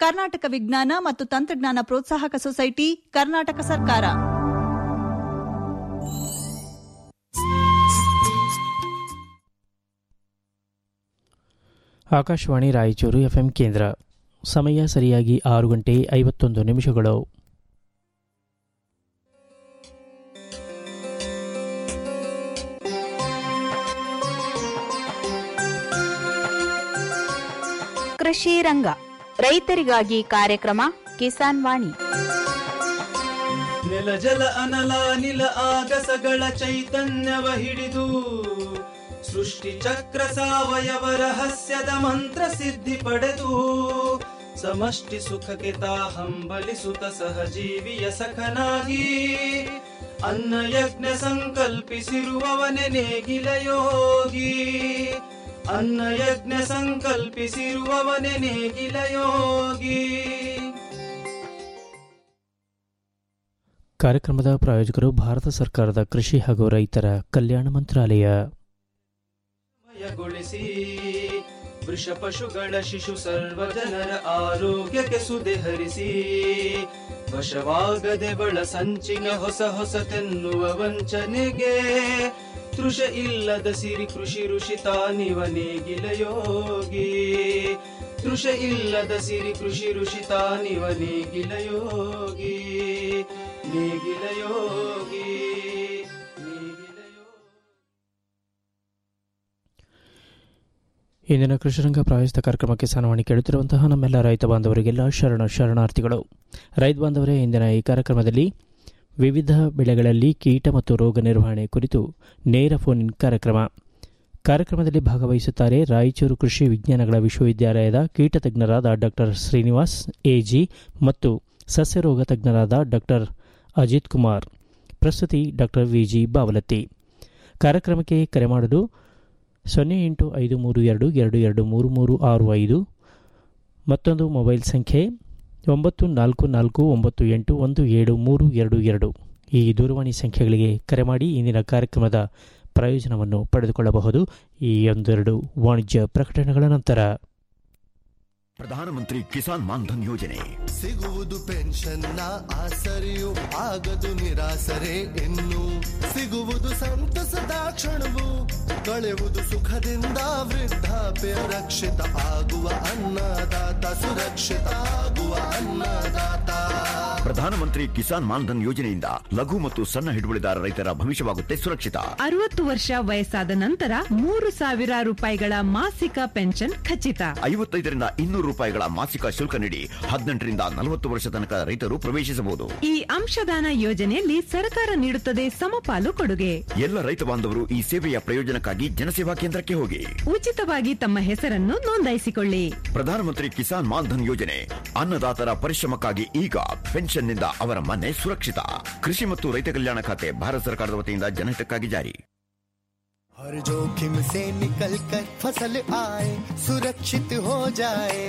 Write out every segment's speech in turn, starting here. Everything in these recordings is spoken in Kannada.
ಕರ್ನಾಟಕ ವಿಜ್ಞಾನ ಮತ್ತು ತಂತ್ರಜ್ಞಾನ ಪ್ರೋತ್ಸಾಹಕ ಸೊಸೈಟಿ ಕರ್ನಾಟಕ ಸರ್ಕಾರ ಆಕಾಶವಾಣಿ ರಾಯಚೂರು ಎಫ್ಎಂ ಕೇಂದ್ರ ಸಮಯ ಸರಿಯಾಗಿ ಆರು ಗಂಟೆ ಐವತ್ತೊಂದು ನಿಮಿಷಗಳು ಕೃಷಿ ರಂಗ ರೈತರಿಗಾಗಿ ಕಾರ್ಯಕ್ರಮ ಕಿಸಾನ್ ವಾಣಿ ನೆಲ ಜಲ ಅನಲ ನಿಲ ಆಗಸಗಳ ಚೈತನ್ಯವ ಹಿಡಿದು ಸೃಷ್ಟಿ ಚಕ್ರ ಸಾವಯವ ರಹಸ್ಯದ ಮಂತ್ರ ಸಿದ್ಧಿ ಪಡೆದು ಸಮಷ್ಟಿ ಸುಖಕ್ಕೆ ತಾ ಹಂಬಲಿಸುತ್ತ ಸಹಜೀವಿಯ ಸಖನಾಗಿ ಅನ್ನ ಯಜ್ಞ ಸಂಕಲ್ಪಿಸಿರುವವನೆ ನೇಗಿಲ ಯೋಗಿ ಅನ್ನ ಯಜ್ಞ ಸಂಕಲ್ಪಿಸಿರುವವನೆ ನೇಗಿಲ ಯೋಗಿ ಕಾರ್ಯಕ್ರಮದ ಪ್ರಾಯೋಜಕರು ಭಾರತ ಸರ್ಕಾರದ ಕೃಷಿ ಹಾಗೂ ರೈತರ ಕಲ್ಯಾಣ ಮಂತ್ರಾಲಯ ಮಯಗೊಳಿಸಿ ವೃಷ ಪಶುಗಳ ಶಿಶು ಸರ್ವ ಜನರ ಆರೋಗ್ಯಕ್ಕೆ ಸುದೆ ಹರಿಸಿ ವಶವಾಗದೆ ಬಳ ಸಂಚಿನ ಹೊಸ ಹೊಸತೆನ್ನುವ ವಂಚನೆಗೆ ತೃಷ ಇಲ್ಲದ ಸಿರಿ ಕೃಷಿ ಋಷಿ ತಾನಿವ ನೇಗಿಲ ಯೋಗಿ ತೃಷ ಇಲ್ಲದ ಸಿರಿ ಕೃಷಿ ಋಷಿ ತಾನಿವ ನೇಗಿಲ ಯೋಗಿ ನೇಗಿಲ ಯೋಗಿ ನೇಗಿಲ ಯೋಗಿ ಇಂದಿನ ಕೃಷಿರಂಗ ಪ್ರಾಯೋಜಿತ ಕಾರ್ಯಕ್ರಮ ಕಿಸಾನವಾಣಿ ಕೇಳುತ್ತಿರುವಂತಹ ನಮ್ಮೆಲ್ಲ ರೈತ ಬಾಂಧವರಿಗೆಲ್ಲ ಶರಣ ಶರಣಾರ್ಥಿಗಳು ರೈತ ಬಾಂಧವರೇ ಇಂದಿನ ಈ ಕಾರ್ಯಕ್ರಮದಲ್ಲಿ ವಿವಿಧ ಬೆಳೆಗಳಲ್ಲಿ ಕೀಟ ಮತ್ತು ರೋಗ ನಿರ್ವಹಣೆ ಕುರಿತು ನೇರ ಫೋನ್ ಇನ್ ಕಾರ್ಯಕ್ರಮ ಕಾರ್ಯಕ್ರಮದಲ್ಲಿ ಭಾಗವಹಿಸುತ್ತಾರೆ ರಾಯಚೂರು ಕೃಷಿ ವಿಜ್ಞಾನಗಳ ವಿಶ್ವವಿದ್ಯಾಲಯದ ಕೀಟ ತಜ್ಞರಾದ ಡಾಕ್ಟರ್ ಶ್ರೀನಿವಾಸ್ ಎಜಿ ಮತ್ತು ಸಸ್ಯರೋಗ ತಜ್ಞರಾದ ಡಾಕ್ಟರ್ ಅಜಿತ್ ಕುಮಾರ್ ಪ್ರಸ್ತುತಿ ಡಾಕ್ಟರ್ ವಿಜಿ ಬಾವಲತ್ತಿ ಕಾರ್ಯಕ್ರಮಕ್ಕೆ ಕರೆ ಮಾಡಲು ಸೊನ್ನೆ ಎಂಟು ಐದು ಮೂರು ಎರಡು ಎರಡು ಎರಡು ಮೂರು ಮೂರು ಆರು ಐದು ಮತ್ತೊಂದು ಮೊಬೈಲ್ ಸಂಖ್ಯೆ ಒಂಬತ್ತು ನಾಲ್ಕು ನಾಲ್ಕು ಒಂಬತ್ತು ಎಂಟು ಒಂದು ಏಳು ಮೂರು ಎರಡು ಎರಡು ಈ ದೂರವಾಣಿ ಸಂಖ್ಯೆಗಳಿಗೆ ಕರೆ ಮಾಡಿ ಇಂದಿನ ಕಾರ್ಯಕ್ರಮದ ಪ್ರಯೋಜನವನ್ನು ಪಡೆದುಕೊಳ್ಳಬಹುದು ಈ ಒಂದೆರಡು ವಾಣಿಜ್ಯ ಪ್ರಕಟಣೆಗಳ ನಂತರ ಪ್ರಧಾನಮಂತ್ರಿ ಕಿಸಾನ್ ಮಾನ್ಧನ್ ಯೋಜನೆ ಸಿಗುವುದು ಪೆನ್ಷನ್ನ ಆಸರೆಯು ಆಗದು ನಿರಾಸರೆ ಇನ್ನು ಸಿಗುವುದು ಸಂತಸದ ಕ್ಷಣವು ಕಳೆಯುವುದು ಸುಖದಿಂದ ವೃದ್ಧಾಪ್ಯ ರಕ್ಷಿತ ಆಗುವ ಅನ್ನದಾತ ಸುರಕ್ಷಿತ ಆಗುವ ಅನ್ನದಾತ ಪ್ರಧಾನಮಂತ್ರಿ ಕಿಸಾನ್ ಮಾನ್ಧನ್ ಯೋಜನೆಯಿಂದ ಲಘು ಮತ್ತು ಸಣ್ಣ ಹಿಡುವಳಿದಾರ ರೈತರ ಭವಿಷ್ಯವಾಗುತ್ತೆ ಸುರಕ್ಷಿತ ಅರವತ್ತು ವರ್ಷ ವಯಸ್ಸಾದ ನಂತರ ಮೂರು ಸಾವಿರ ರೂಪಾಯಿಗಳ ಮಾಸಿಕ ಪೆನ್ಷನ್ ಖಚಿತ ಐವತ್ತೈದರಿಂದ ಇನ್ನೂರು ರೂಪಾಯಿಗಳ ಮಾಸಿಕ ಶುಲ್ಕ ನೀಡಿ ಹದಿನೆಂಟರಿಂದ ನಲವತ್ತು ವರ್ಷ ತನಕ ರೈತರು ಪ್ರವೇಶಿಸಬಹುದು ಈ ಅಂಶದಾನ ಯೋಜನೆಯಲ್ಲಿ ಸರ್ಕಾರ ನೀಡುತ್ತದೆ ಸಮಪಾಲು ಕೊಡುಗೆ ಎಲ್ಲ ರೈತ ಬಾಂಧವರು ಈ ಸೇವೆಯ ಪ್ರಯೋಜನಕ್ಕಾಗಿ ಜನಸೇವಾ ಕೇಂದ್ರಕ್ಕೆ ಹೋಗಿ ಉಚಿತವಾಗಿ ತಮ್ಮ ಹೆಸರನ್ನು ನೋಂದಾಯಿಸಿಕೊಳ್ಳಿ ಪ್ರಧಾನಮಂತ್ರಿ ಕಿಸಾನ್ ಮಾನ್ಧನ್ ಯೋಜನೆ ಅನ್ನದಾತರ ಪರಿಶ್ರಮಕ್ಕಾಗಿ ಈಗ ಪೆನ್ಷನ್ನಿಂದ ಅವರ ಮನೆ ಸುರಕ್ಷಿತ ಕೃಷಿ ಮತ್ತು ರೈತ ಕಲ್ಯಾಣ ಖಾತೆ ಭಾರತ ಸರ್ಕಾರದ ವತಿಯಿಂದ ಜನಹಿತಕ್ಕಾಗಿ ಜಾರಿ हर जोखिम से निकल कर फसल आए सुरक्षित हो जाए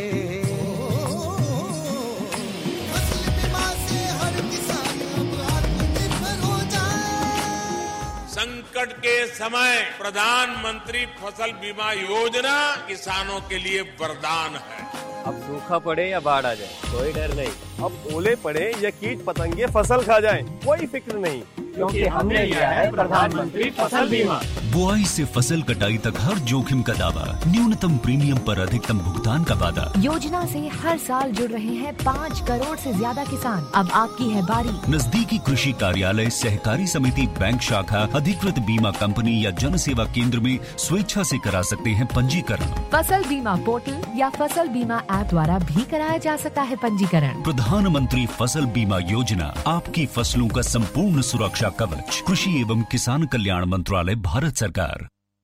फसल बीमा से हर किसान अब आत्मनिर्भर हो जाए संकट के समय प्रधानमंत्री फसल बीमा योजना किसानों के लिए वरदान है अब सूखा पड़े या बाढ़ आ जाए कोई डर नहीं अब ओले पड़े या कीट पतंगे फसल खा जाए कोई फिक्र नहीं क्योंकि हमने लिया है प्रधानमंत्री फसल बीमा बुआई से फसल कटाई तक हर जोखिम का दावा न्यूनतम प्रीमियम पर अधिकतम भुगतान का वादा योजना से हर साल जुड़ रहे हैं पाँच करोड़ से ज्यादा किसान अब आपकी है बारी नजदीकी कृषि कार्यालय सहकारी समिति बैंक शाखा अधिकृत बीमा कंपनी या जन सेवा केंद्र में स्वेच्छा से करा सकते हैं पंजीकरण फसल बीमा पोर्टल या फसल बीमा ऐप द्वारा भी कराया जा सकता है पंजीकरण प्रधानमंत्री फसल बीमा योजना आपकी फसलों का संपूर्ण सुरक्षा कवच कृषि एवं किसान कल्याण मंत्रालय भारत सरकार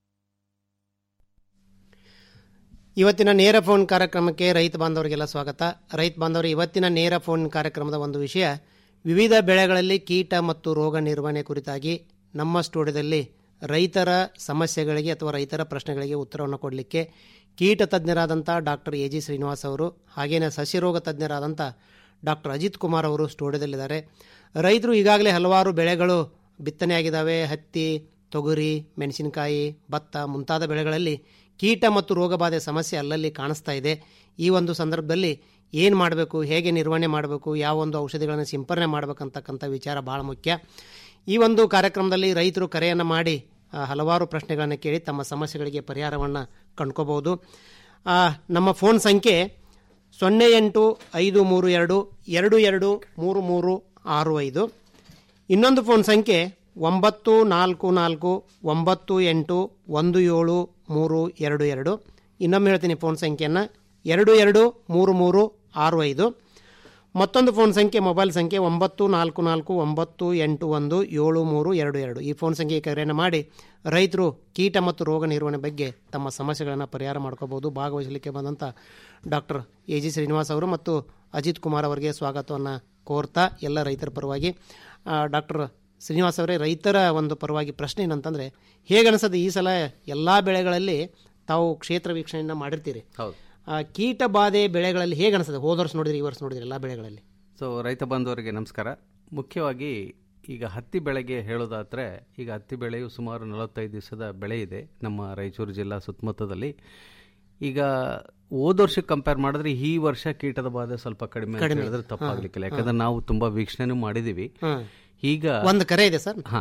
ಇವತ್ತಿನ ನೇರ ಫೋನ್ ಕಾರ್ಯಕ್ರಮಕ್ಕೆ ರೈತ ಬಾಂಧವರಿಗೆಲ್ಲ ಸ್ವಾಗತ ರೈತ ಬಾಂಧವರು ಇವತ್ತಿನ ನೇರ ಫೋನ್ ಕಾರ್ಯಕ್ರಮದ ಒಂದು ವಿಷಯ ವಿವಿಧ ಬೆಳೆಗಳಲ್ಲಿ ಕೀಟ ಮತ್ತು ರೋಗ ನಿರ್ವಹಣೆ ಕುರಿತಾಗಿ ನಮ್ಮ ಸ್ಟುಡಿಯೋದಲ್ಲಿ ರೈತರ ಸಮಸ್ಯೆಗಳಿಗೆ ಅಥವಾ ರೈತರ ಪ್ರಶ್ನೆಗಳಿಗೆ ಉತ್ತರವನ್ನು ಕೊಡಲಿಕ್ಕೆ ಕೀಟ ತಜ್ಞರಾದಂಥ ಡಾಕ್ಟರ್ ಎ ಜಿ ಶ್ರೀನಿವಾಸ್ ಅವರು ಹಾಗೇನೇ ಸಸ್ಯರೋಗ ತಜ್ಞರಾದಂಥ ಡಾಕ್ಟರ್ ಅಜಿತ್ ಕುಮಾರ್ ಅವರು ಸ್ಟುಡಿಯೋದಲ್ಲಿದ್ದಾರೆ ರೈತರು ಈಗಾಗಲೇ ಹಲವಾರು ಬೆಳೆಗಳು ಬಿತ್ತನೆಯಾಗಿದ್ದಾವೆ ಹತ್ತಿ ತೊಗರಿ ಮೆಣಸಿನಕಾಯಿ ಭತ್ತ ಮುಂತಾದ ಬೆಳೆಗಳಲ್ಲಿ ಕೀಟ ಮತ್ತು ರೋಗಬಾಧೆ ಸಮಸ್ಯೆ ಅಲ್ಲಲ್ಲಿ ಕಾಣಿಸ್ತಾ ಇದೆ ಈ ಒಂದು ಸಂದರ್ಭದಲ್ಲಿ ಏನು ಮಾಡಬೇಕು ಹೇಗೆ ನಿರ್ವಹಣೆ ಮಾಡಬೇಕು ಯಾವ ಒಂದು ಔಷಧಿಗಳನ್ನು ಸಿಂಪರಣೆ ಮಾಡಬೇಕಂತಕ್ಕಂಥ ವಿಚಾರ ಭಾಳ ಮುಖ್ಯ ಈ ಒಂದು ಕಾರ್ಯಕ್ರಮದಲ್ಲಿ ರೈತರು ಕರೆಯನ್ನು ಮಾಡಿ ಆ, ಹಲವಾರು ಪ್ರಶ್ನೆಗಳನ್ನು ಕೇಳಿ ತಮ್ಮ ಸಮಸ್ಯೆಗಳಿಗೆ ಪರಿಹಾರವನ್ನು ಕಂಡ್ಕೋಬಹುದು ಆ, ನಮ್ಮ ಫೋನ್ ಸಂಖ್ಯೆ ಸೊನ್ನೆ ಎಂಟು ಐದು ಮೂರು ಎರಡು ಎರಡು ಎರಡು ಮೂರು ಮೂರು ಆರು ಐದು ಇನ್ನೊಂದು ಫೋನ್ ಸಂಖ್ಯೆ ಒಂಬತ್ತು ನಾಲ್ಕು ನಾಲ್ಕು ಒಂಬತ್ತು ಎಂಟು ಒಂದು ಏಳು ಮೂರು ಎರಡು ಎರಡು ಇನ್ನೊಮ್ಮೆ ಹೇಳ್ತೀನಿ ಫೋನ್ ಸಂಖ್ಯೆಯನ್ನು ಎರಡು ಎರಡು ಮೂರು ಮೂರು ಆರು ಐದು ಮತ್ತೊಂದು ಫೋನ್ ಸಂಖ್ಯೆ ಮೊಬೈಲ್ ಸಂಖ್ಯೆ ಒಂಬತ್ತು ನಾಲ್ಕು ನಾಲ್ಕು ಒಂಬತ್ತು ಎಂಟು ಒಂದು ಏಳು ಮೂರು ಎರಡು ಎರಡು ಈ ಫೋನ್ ಸಂಖ್ಯೆಗೆ ಕರೆಯನ್ನು ಮಾಡಿ ರೈತರು ಕೀಟ ಮತ್ತು ರೋಗ ನಿರ್ವಹಣೆ ಬಗ್ಗೆ ತಮ್ಮ ಸಮಸ್ಯೆಗಳನ್ನು ಪರಿಹಾರ ಮಾಡ್ಕೋಬಹುದು ಭಾಗವಹಿಸಲಿಕ್ಕೆ ಬಂದಂಥ ಡಾಕ್ಟರ್ ಎ ಜಿ ಶ್ರೀನಿವಾಸ್ ಅವರು ಮತ್ತು ಅಜಿತ್ ಕುಮಾರ್ ಅವರಿಗೆ ಸ್ವಾಗತವನ್ನು ಕೋರ್ತಾ ಎಲ್ಲ ರೈತರ ಪರವಾಗಿ ಡಾಕ್ಟರ್ ಶ್ರೀನಿವಾಸ್ ಅವರೇ ರೈತರ ಒಂದು ಪರವಾಗಿ ಪ್ರಶ್ನೆ ಏನಂತಂದರೆ ಹೇಗನಿಸೋದು ಈ ಸಲ ಎಲ್ಲ ಬೆಳೆಗಳಲ್ಲಿ ತಾವು ಕ್ಷೇತ್ರ ವೀಕ್ಷಣೆಯನ್ನು ಮಾಡಿರ್ತೀರಿ ಹೌದು ಆ, ಕೀಟ ಬಾಧೆ ಬೆಳೆಗಳಲ್ಲಿ ಹೇಗೆ ಅನಿಸ್ತದೆ ಹೋದ ವರ್ಷ ನೋಡಿದ್ರಿ ಈ ವರ್ಷ ನೋಡಿದ್ರಿ ಎಲ್ಲ ಬೆಳೆಗಳಲ್ಲಿ ಸೊ ರೈತ ಬಾಂಧವರಿಗೆ ನಮಸ್ಕಾರ ಮುಖ್ಯವಾಗಿ ಈಗ ಹತ್ತಿ ಬೆಳೆಗೆ ಹೇಳೋದಾದರೆ ಈಗ ಹತ್ತಿ ಬೆಳೆಯು ಸುಮಾರು ನಲವತ್ತೈದು ದಿವಸದ ಬೆಳೆ ಇದೆ ನಮ್ಮ ರಾಯಚೂರು ಜಿಲ್ಲಾ ಸುತ್ತಮುತ್ತದಲ್ಲಿ ಈಗ ಹೋದ ವರ್ಷಕ್ಕೆ ಕಂಪೇರ್ ಮಾಡಿದ್ರೆ ಈ ವರ್ಷ ಕೀಟದ ಬಾಧೆ ಸ್ವಲ್ಪ ಕಡಿಮೆ ಅಂತ ಕಡಿಮೆ. ಹೇಳಿದ್ರೆ ತಪ್ಪಾಗ್ಲಿಕ್ಕಿಲ್ಲ ಹಾ. ಯಾಕಂದ್ರೆ ನಾವು ತುಂಬಾ ವೀಕ್ಷಣೆನೂ ಮಾಡಿದೀವಿ ಹಾ. ಈಗ ಒಂದು ಕರೆ ಇದೆ ಸರ್ ಹಾ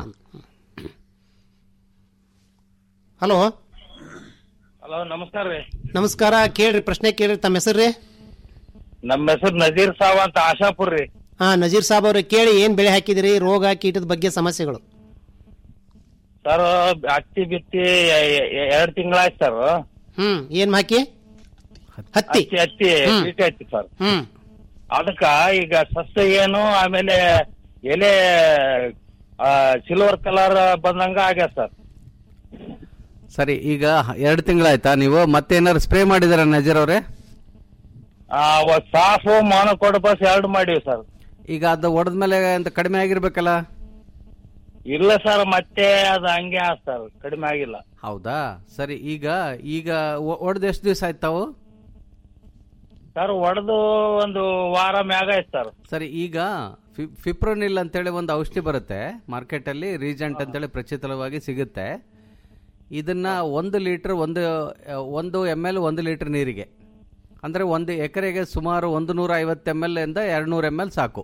ಹಲೋ ಹಲೋ ನಮಸ್ಕಾರ ರೀ ನಮಸ್ಕಾರ ಕೇಳ್ರಿ ಪ್ರಶ್ನೆ ಕೇಳ್ರಿ ತಮ್ಮ ಹೆಸರು ರೀ ನಮ್ಮ ಹೆಸರು ನಜೀರ್ ಸಾವ್ ಅಂತ ಆಶಾಪುರ್ ರೀ ಹಾ ನಜೀರ್ ಸಾಬ್ ಅವ್ರೆ ಕೇಳಿ ಏನ್ ಬೆಳೆ ಹಾಕಿದಿರಿ ರೋಗ ಕೀಟದ ಬಗ್ಗೆ ಸಮಸ್ಯೆಗಳು ಸರ್ ಹತ್ತಿ ಬಿತ್ತಿ ಎರಡ್ ತಿಂಗಳಾಯ್ತು ಸರ್ ಹ್ಮ್ ಏನ್ ಹಾಕಿ ಹತ್ತಿ ಹತ್ತಿ ಹತ್ತಿ ಹ್ಮ್. ಬೀಟಿ ಹತ್ತಿ ಸರ್ ಹ್ಮ್ ಅದಕ್ಕ ಈಗ ಸಸ್ಯ ಏನು ಆಮೇಲೆ ಎಲೆ ಸಿಲ್ವರ್ ಕಲರ್ ಬಂದಂಗ ಆಗ್ಯಾದ ಸರ್ ಸರಿ ಈಗ ಎರಡು ತಿಂಗಳಾಯ್ತಾ ನೀವು ಮತ್ತೇನಾದ್ರು ಸ್ಪ್ರೇ ಮಾಡಿದಾರ ನಜರ್ ಅವರೇ ಆ, ಅವತ್ ಸಾಫು ಮಾನಕೋಡ ಬಸ್ ಎರಡು ಮಾಡಿವಿ ಸರ್ ಈಗ ಅದು ಹೊಡೆದ್ಮೇಲೆ ಅಂತ ಕಡಿಮೆ ಆಗಿರ್ಬೇಕಲ್ಲ ಇಲ್ಲ ಸರ್ ಮತ್ತೆ ಅದು ಹಂಗೆ ಆದ್ ಸರ್ ಕಡಿಮೆ ಆಗಿಲ್ಲ ಹೌದಾ ಸರಿ ಈಗ ಈಗ ಹೊಡೆದು ಎಷ್ಟು ದಿವಸ ಆಯ್ತು ತಾವು ಸರ್ ಒಡೆದು ಒಂದು ವಾರ ಮ್ಯಾಗ ಆಯ್ತು ಸರ್ ಸರಿ ಈಗ ಫಿ- ಫಿಪ್ರೋನಿಲ್ ಅಂತೇಳಿ ಒಂದು ಔಷಧಿ ಬರುತ್ತೆ ಮಾರ್ಕೆಟಲ್ಲಿ ರೀಜೆಂಟ್ ಅಂತೇಳಿ ಪ್ರಚಿತವಾಗಿ ಸಿಗುತ್ತೆ ಇದನ್ನ ಒಂದು ಲೀಟರ್ ಒಂದು ಆ, ಒಂದು ಎಮ್ ಎಲ್ ಒಂದು ಲೀಟರ್ ನೀರಿಗೆ ಅಂದರೆ ಒಂದು ಎಕರೆಗೆ ಸುಮಾರು ಒಂದು ನೂರ ಐವತ್ತು ಎಮ್ ಎಲ್ ಇಂದ ಎರಡು ನೂರು ಎಮ್ ಎಲ್ ಸಾಕು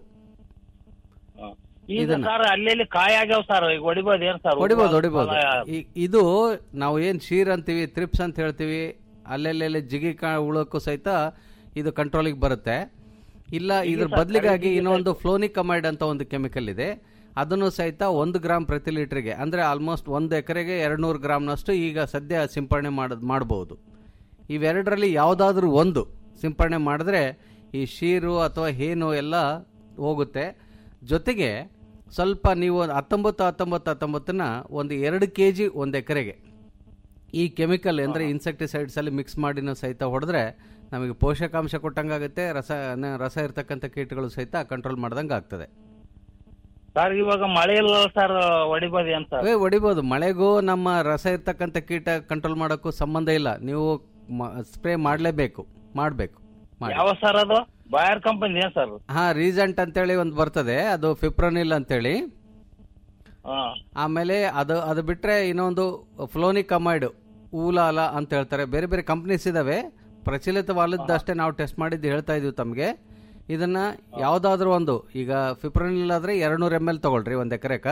ಈಗ ಇದನ್ನ. ಸರ್ ಅಲ್ಲಿ ಕಾಯಿ ಆಗ್ಯಾವ ಸರ್ ಈಗ ಹೊಡಿಬೋದು ಏನ್ ಸರ್ ಹೊಡಿಬೋದು ಹೊಡಿಬೋದು ಈ- ಇದು ನಾವು ಏನು ಶೀರ್ ಅಂತೀವಿ ತ್ರಿಪ್ಸ್ ಅಂತ ಹೇಳ್ತೀವಿ ಅಲ್ಲೆಲ್ಲೆಲ್ಲಿ ಜಿಗಿ ಕಾ ಉಳೋಕ್ಕೂ ಸಹಿತ ಇದು ಕಂಟ್ರೋಲಿಗೆ ಬರುತ್ತೆ ಇಲ್ಲ ಇದ್ರ ಸರ್, ಬದಲಿಗಾಗಿ ಕರೆಕ್ಟ್ ಇನ್ನೊಂದು ಫ್ಲೋನಿಕಮೈಡ್ ಅಂತ ಒಂದು ಕೆಮಿಕಲ್ ಇದೆ ಅದನ್ನು ಸಹಿತ ಒಂದು ಗ್ರಾಮ್ ಪ್ರತಿ ಲೀಟರ್ಗೆ ಅಂದರೆ ಆಲ್ಮೋಸ್ಟ್ ಒಂದು ಎಕರೆಗೆ ಎರಡು ನೂರು ಗ್ರಾಮ್ನಷ್ಟು ಈಗ ಸದ್ಯ ಸಿಂಪರಣೆ ಮಾಡೋದು ಮಾಡ್ಬೋದು ಇವೆರಡರಲ್ಲಿ ಯಾವುದಾದ್ರೂ ಒಂದು ಸಿಂಪರಣೆ ಮಾಡಿದ್ರೆ ಈ ಶೀರು ಅಥವಾ ಹೇನು ಎಲ್ಲ ಹೋಗುತ್ತೆ ಜೊತೆಗೆ ಸ್ವಲ್ಪ ನೀವು ಹತ್ತೊಂಬತ್ತು ಹತ್ತೊಂಬತ್ತು ಹತ್ತೊಂಬತ್ತನ್ನ ಒಂದು ಎರಡು ಕೆ ಜಿ ಒಂದು ಎಕರೆಗೆ ಈ ಕೆಮಿಕಲ್ ಅಂದರೆ ಇನ್ಸೆಕ್ಟಿಸೈಡ್ಸ್ ಅಲ್ಲಿ ಮಿಕ್ಸ್ ಮಾಡಿನೂ ಸಹಿತ ಹೊಡೆದ್ರೆ ನಮಗೆ ಪೋಷಕಾಂಶ ಕೊಟ್ಟಂಗಾಗುತ್ತೆ ರಸ ನ- ರಸ ಇರ್ತಕ್ಕಂಥ ಕೀಟಗಳು ಸಹಿತ ಕಂಟ್ರೋಲ್ ಮಾಡ್ದಂಗೆ ಆಗ್ತದೆ ಸರ್ ಇವಾಗ ಮಳೆ ಇಲ್ಲ ಸರ್ ಹೊಡಿಬೋದು ಏನ್ ಸರ್ ಏ ಹೊಡಿಬೋದು ಮಳೆಗೂ ನಮ್ಮ ರಸ ಇರ್ತಕ್ಕಂಥ ಕೀಟ ಕಂಟ್ರೋಲ್ ಮಾಡೋಕ್ಕೂ ಸಂಬಂಧ ಇಲ್ಲ ನೀವು ಸ್ಪ್ರೇ ಮಾಡಲೇಬೇಕು ಮಾಡಬೇಕು ಮಾಡಿ ಯಾವ ಸರ್ ಅದು ಬಾಯರ್ ಕಂಪನಿ ಏನ್ ಸರ್ ಹಾ ರೀಸೆಂಟ್ ಅಂತೇಳಿ ಒಂದು ಬರ್ತದೆ ಅದು ಫಿಪ್ರೋನಿಲ್ ಅಂತೇಳಿ ಹಾ ಆಮೇಲೆ ಅದು ಅದು ಬಿಟ್ರೆ ಇನ್ನೊಂದು ಫ್ಲೋನಿಕಮೈಡ್ ಊಲಾಲ ಅಂತ ಹೇಳ್ತಾರೆ ಬೇರೆ ಬೇರೆ ಕಂಪ್ನೀಸ್ ಇದಾವೆ ಪ್ರಚಲಿತವಾದದ್ದಷ್ಟೇ ನಾವು ಟೆಸ್ಟ್ ಮಾಡಿದ್ದು ಹೇಳ್ತಾ ಇದೀವಿ ತಮಗೆ ಇದನ್ನ ಯಾವುದಾದ್ರೂ ಒಂದು ಈಗ ಫಿಪ್ರೋನಿಲ್ ಆದ್ರೆ ಎರಡ್ನೂರು ಎಮ್ ಎಲ್ ತಗೊಳ್ರಿ ಒಂದು ಎಕರೆಕ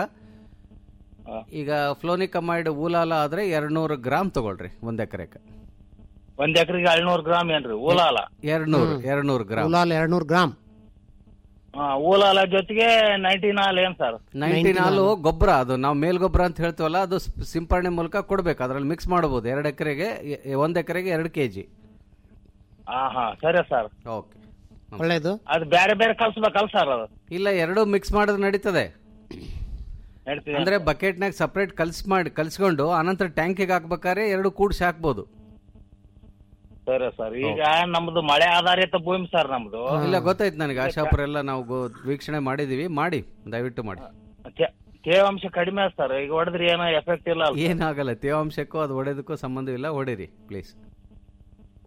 ಈಗ ಫ್ಲೋನಿಕಮೈಡ್ ಊಲಾಲ ಆದ್ರೆ ಎರಡ್ನೂರು ಗ್ರಾಮ್ ತಗೊಳ್ರಿ ಒಂದು ಎಕರೆಕ ಒಂದ್ ಎಕರೆಗೆ ಏಳ್ನೂರು ಗ್ರಾಮ್ ಏನ್ರಿ ಊಲಾಲ ಎರಡ್ನೂರು ಎರಡ್ನೂರು ಗ್ರಾಮ್ ಉಲಾಲ್ ಎರಡ್ನೂರು ಗ್ರಾಮ್ ಹಾ, ಊಲಾಲ ಜೊತೆಗೆ ನೈಂಟಿ ನಾಲ್ ಏನ್ ಸರ್ ನೈಂಟಿ ನಾಲು ಗೊಬ್ಬರ ಅದು ನಾವು ಮೇಲ್ ಗೊಬ್ಬರ ಅಂತ ಹೇಳ್ತೀವಲ್ಲ ಅದು ಸ್- ಸಿಂಪರಣೆ ಮೂಲಕ ಕೊಡ್ಬೇಕು ಅದ್ರಲ್ಲಿ ಮಿಕ್ಸ್ ಮಾಡಬಹುದು ಎರಡು ಎಕರೆಗೆ ಒಂದ್ ಎಕರೆಗೆ ಎರಡು ಕೆಜಿ ಹಾ ಹಾ ಸರಿ ಸರ್ ಓಕೆ ಒಳ್ಳೇದು ಅದು ಬೇರೆ ಬೇರೆ ಕಲ್ಸ್ಬೇಕಲ್ ಸರ್ ಅದು ಇಲ್ಲ ಎರಡು ಮಿಕ್ಸ್ ಮಾಡಿದ್ರೆ ನಡೀತದೆ ನಡೀತದೆ ಅಂದ್ರೆ ಬಕೆಟ್ನಾಗ ಸಪ್ರೇಟ್ ಕಲ್ಸ್ ಮಾಡಿ ಕಲ್ಸ್ಕೊಂಡು ಆನಂತರ ಟ್ಯಾಂಕಿಗೆ ಹಾಕ್ಬೇಕಾದ್ರೆ ಎರಡು ಕೂಡ್ಸಿ ಹಾಕ್ಬೋದು ಸರಿ ಸರ್ ಈಗ ನಮ್ದು ಮಳೆ ಆಧಾರಿತ ಭೂಮಿ ಸರ್ ನಮ್ದು ಇಲ್ಲ ಗೊತ್ತಾಯ್ತು ನನಗೆ ಆಶಾಪುರ ಎಲ್ಲ ನಾವು ಗೋ- ವೀಕ್ಷಣೆ ಮಾಡಿದೀವಿ ಮಾಡಿ ದಯವಿಟ್ಟು ಮಾಡಿ ತೇ- ತೇವಾಂಶ ಕಡಿಮೆ ಅದ ಸರ್ ಈಗ ಹೊಡೆದ್ರಿ ಏನೋ ಎಫೆಕ್ಟ್ ಇಲ್ಲ ಅಲ್ಲ ಏನಾಗಲ್ಲ ತೇವಾಂಶಕ್ಕೂ ಅದು ಹೊಡೆದಕ್ಕೂ ಸಂಬಂಧವಿಲ್ಲ ಹೊಡೀರಿ ಪ್ಲೀಸ್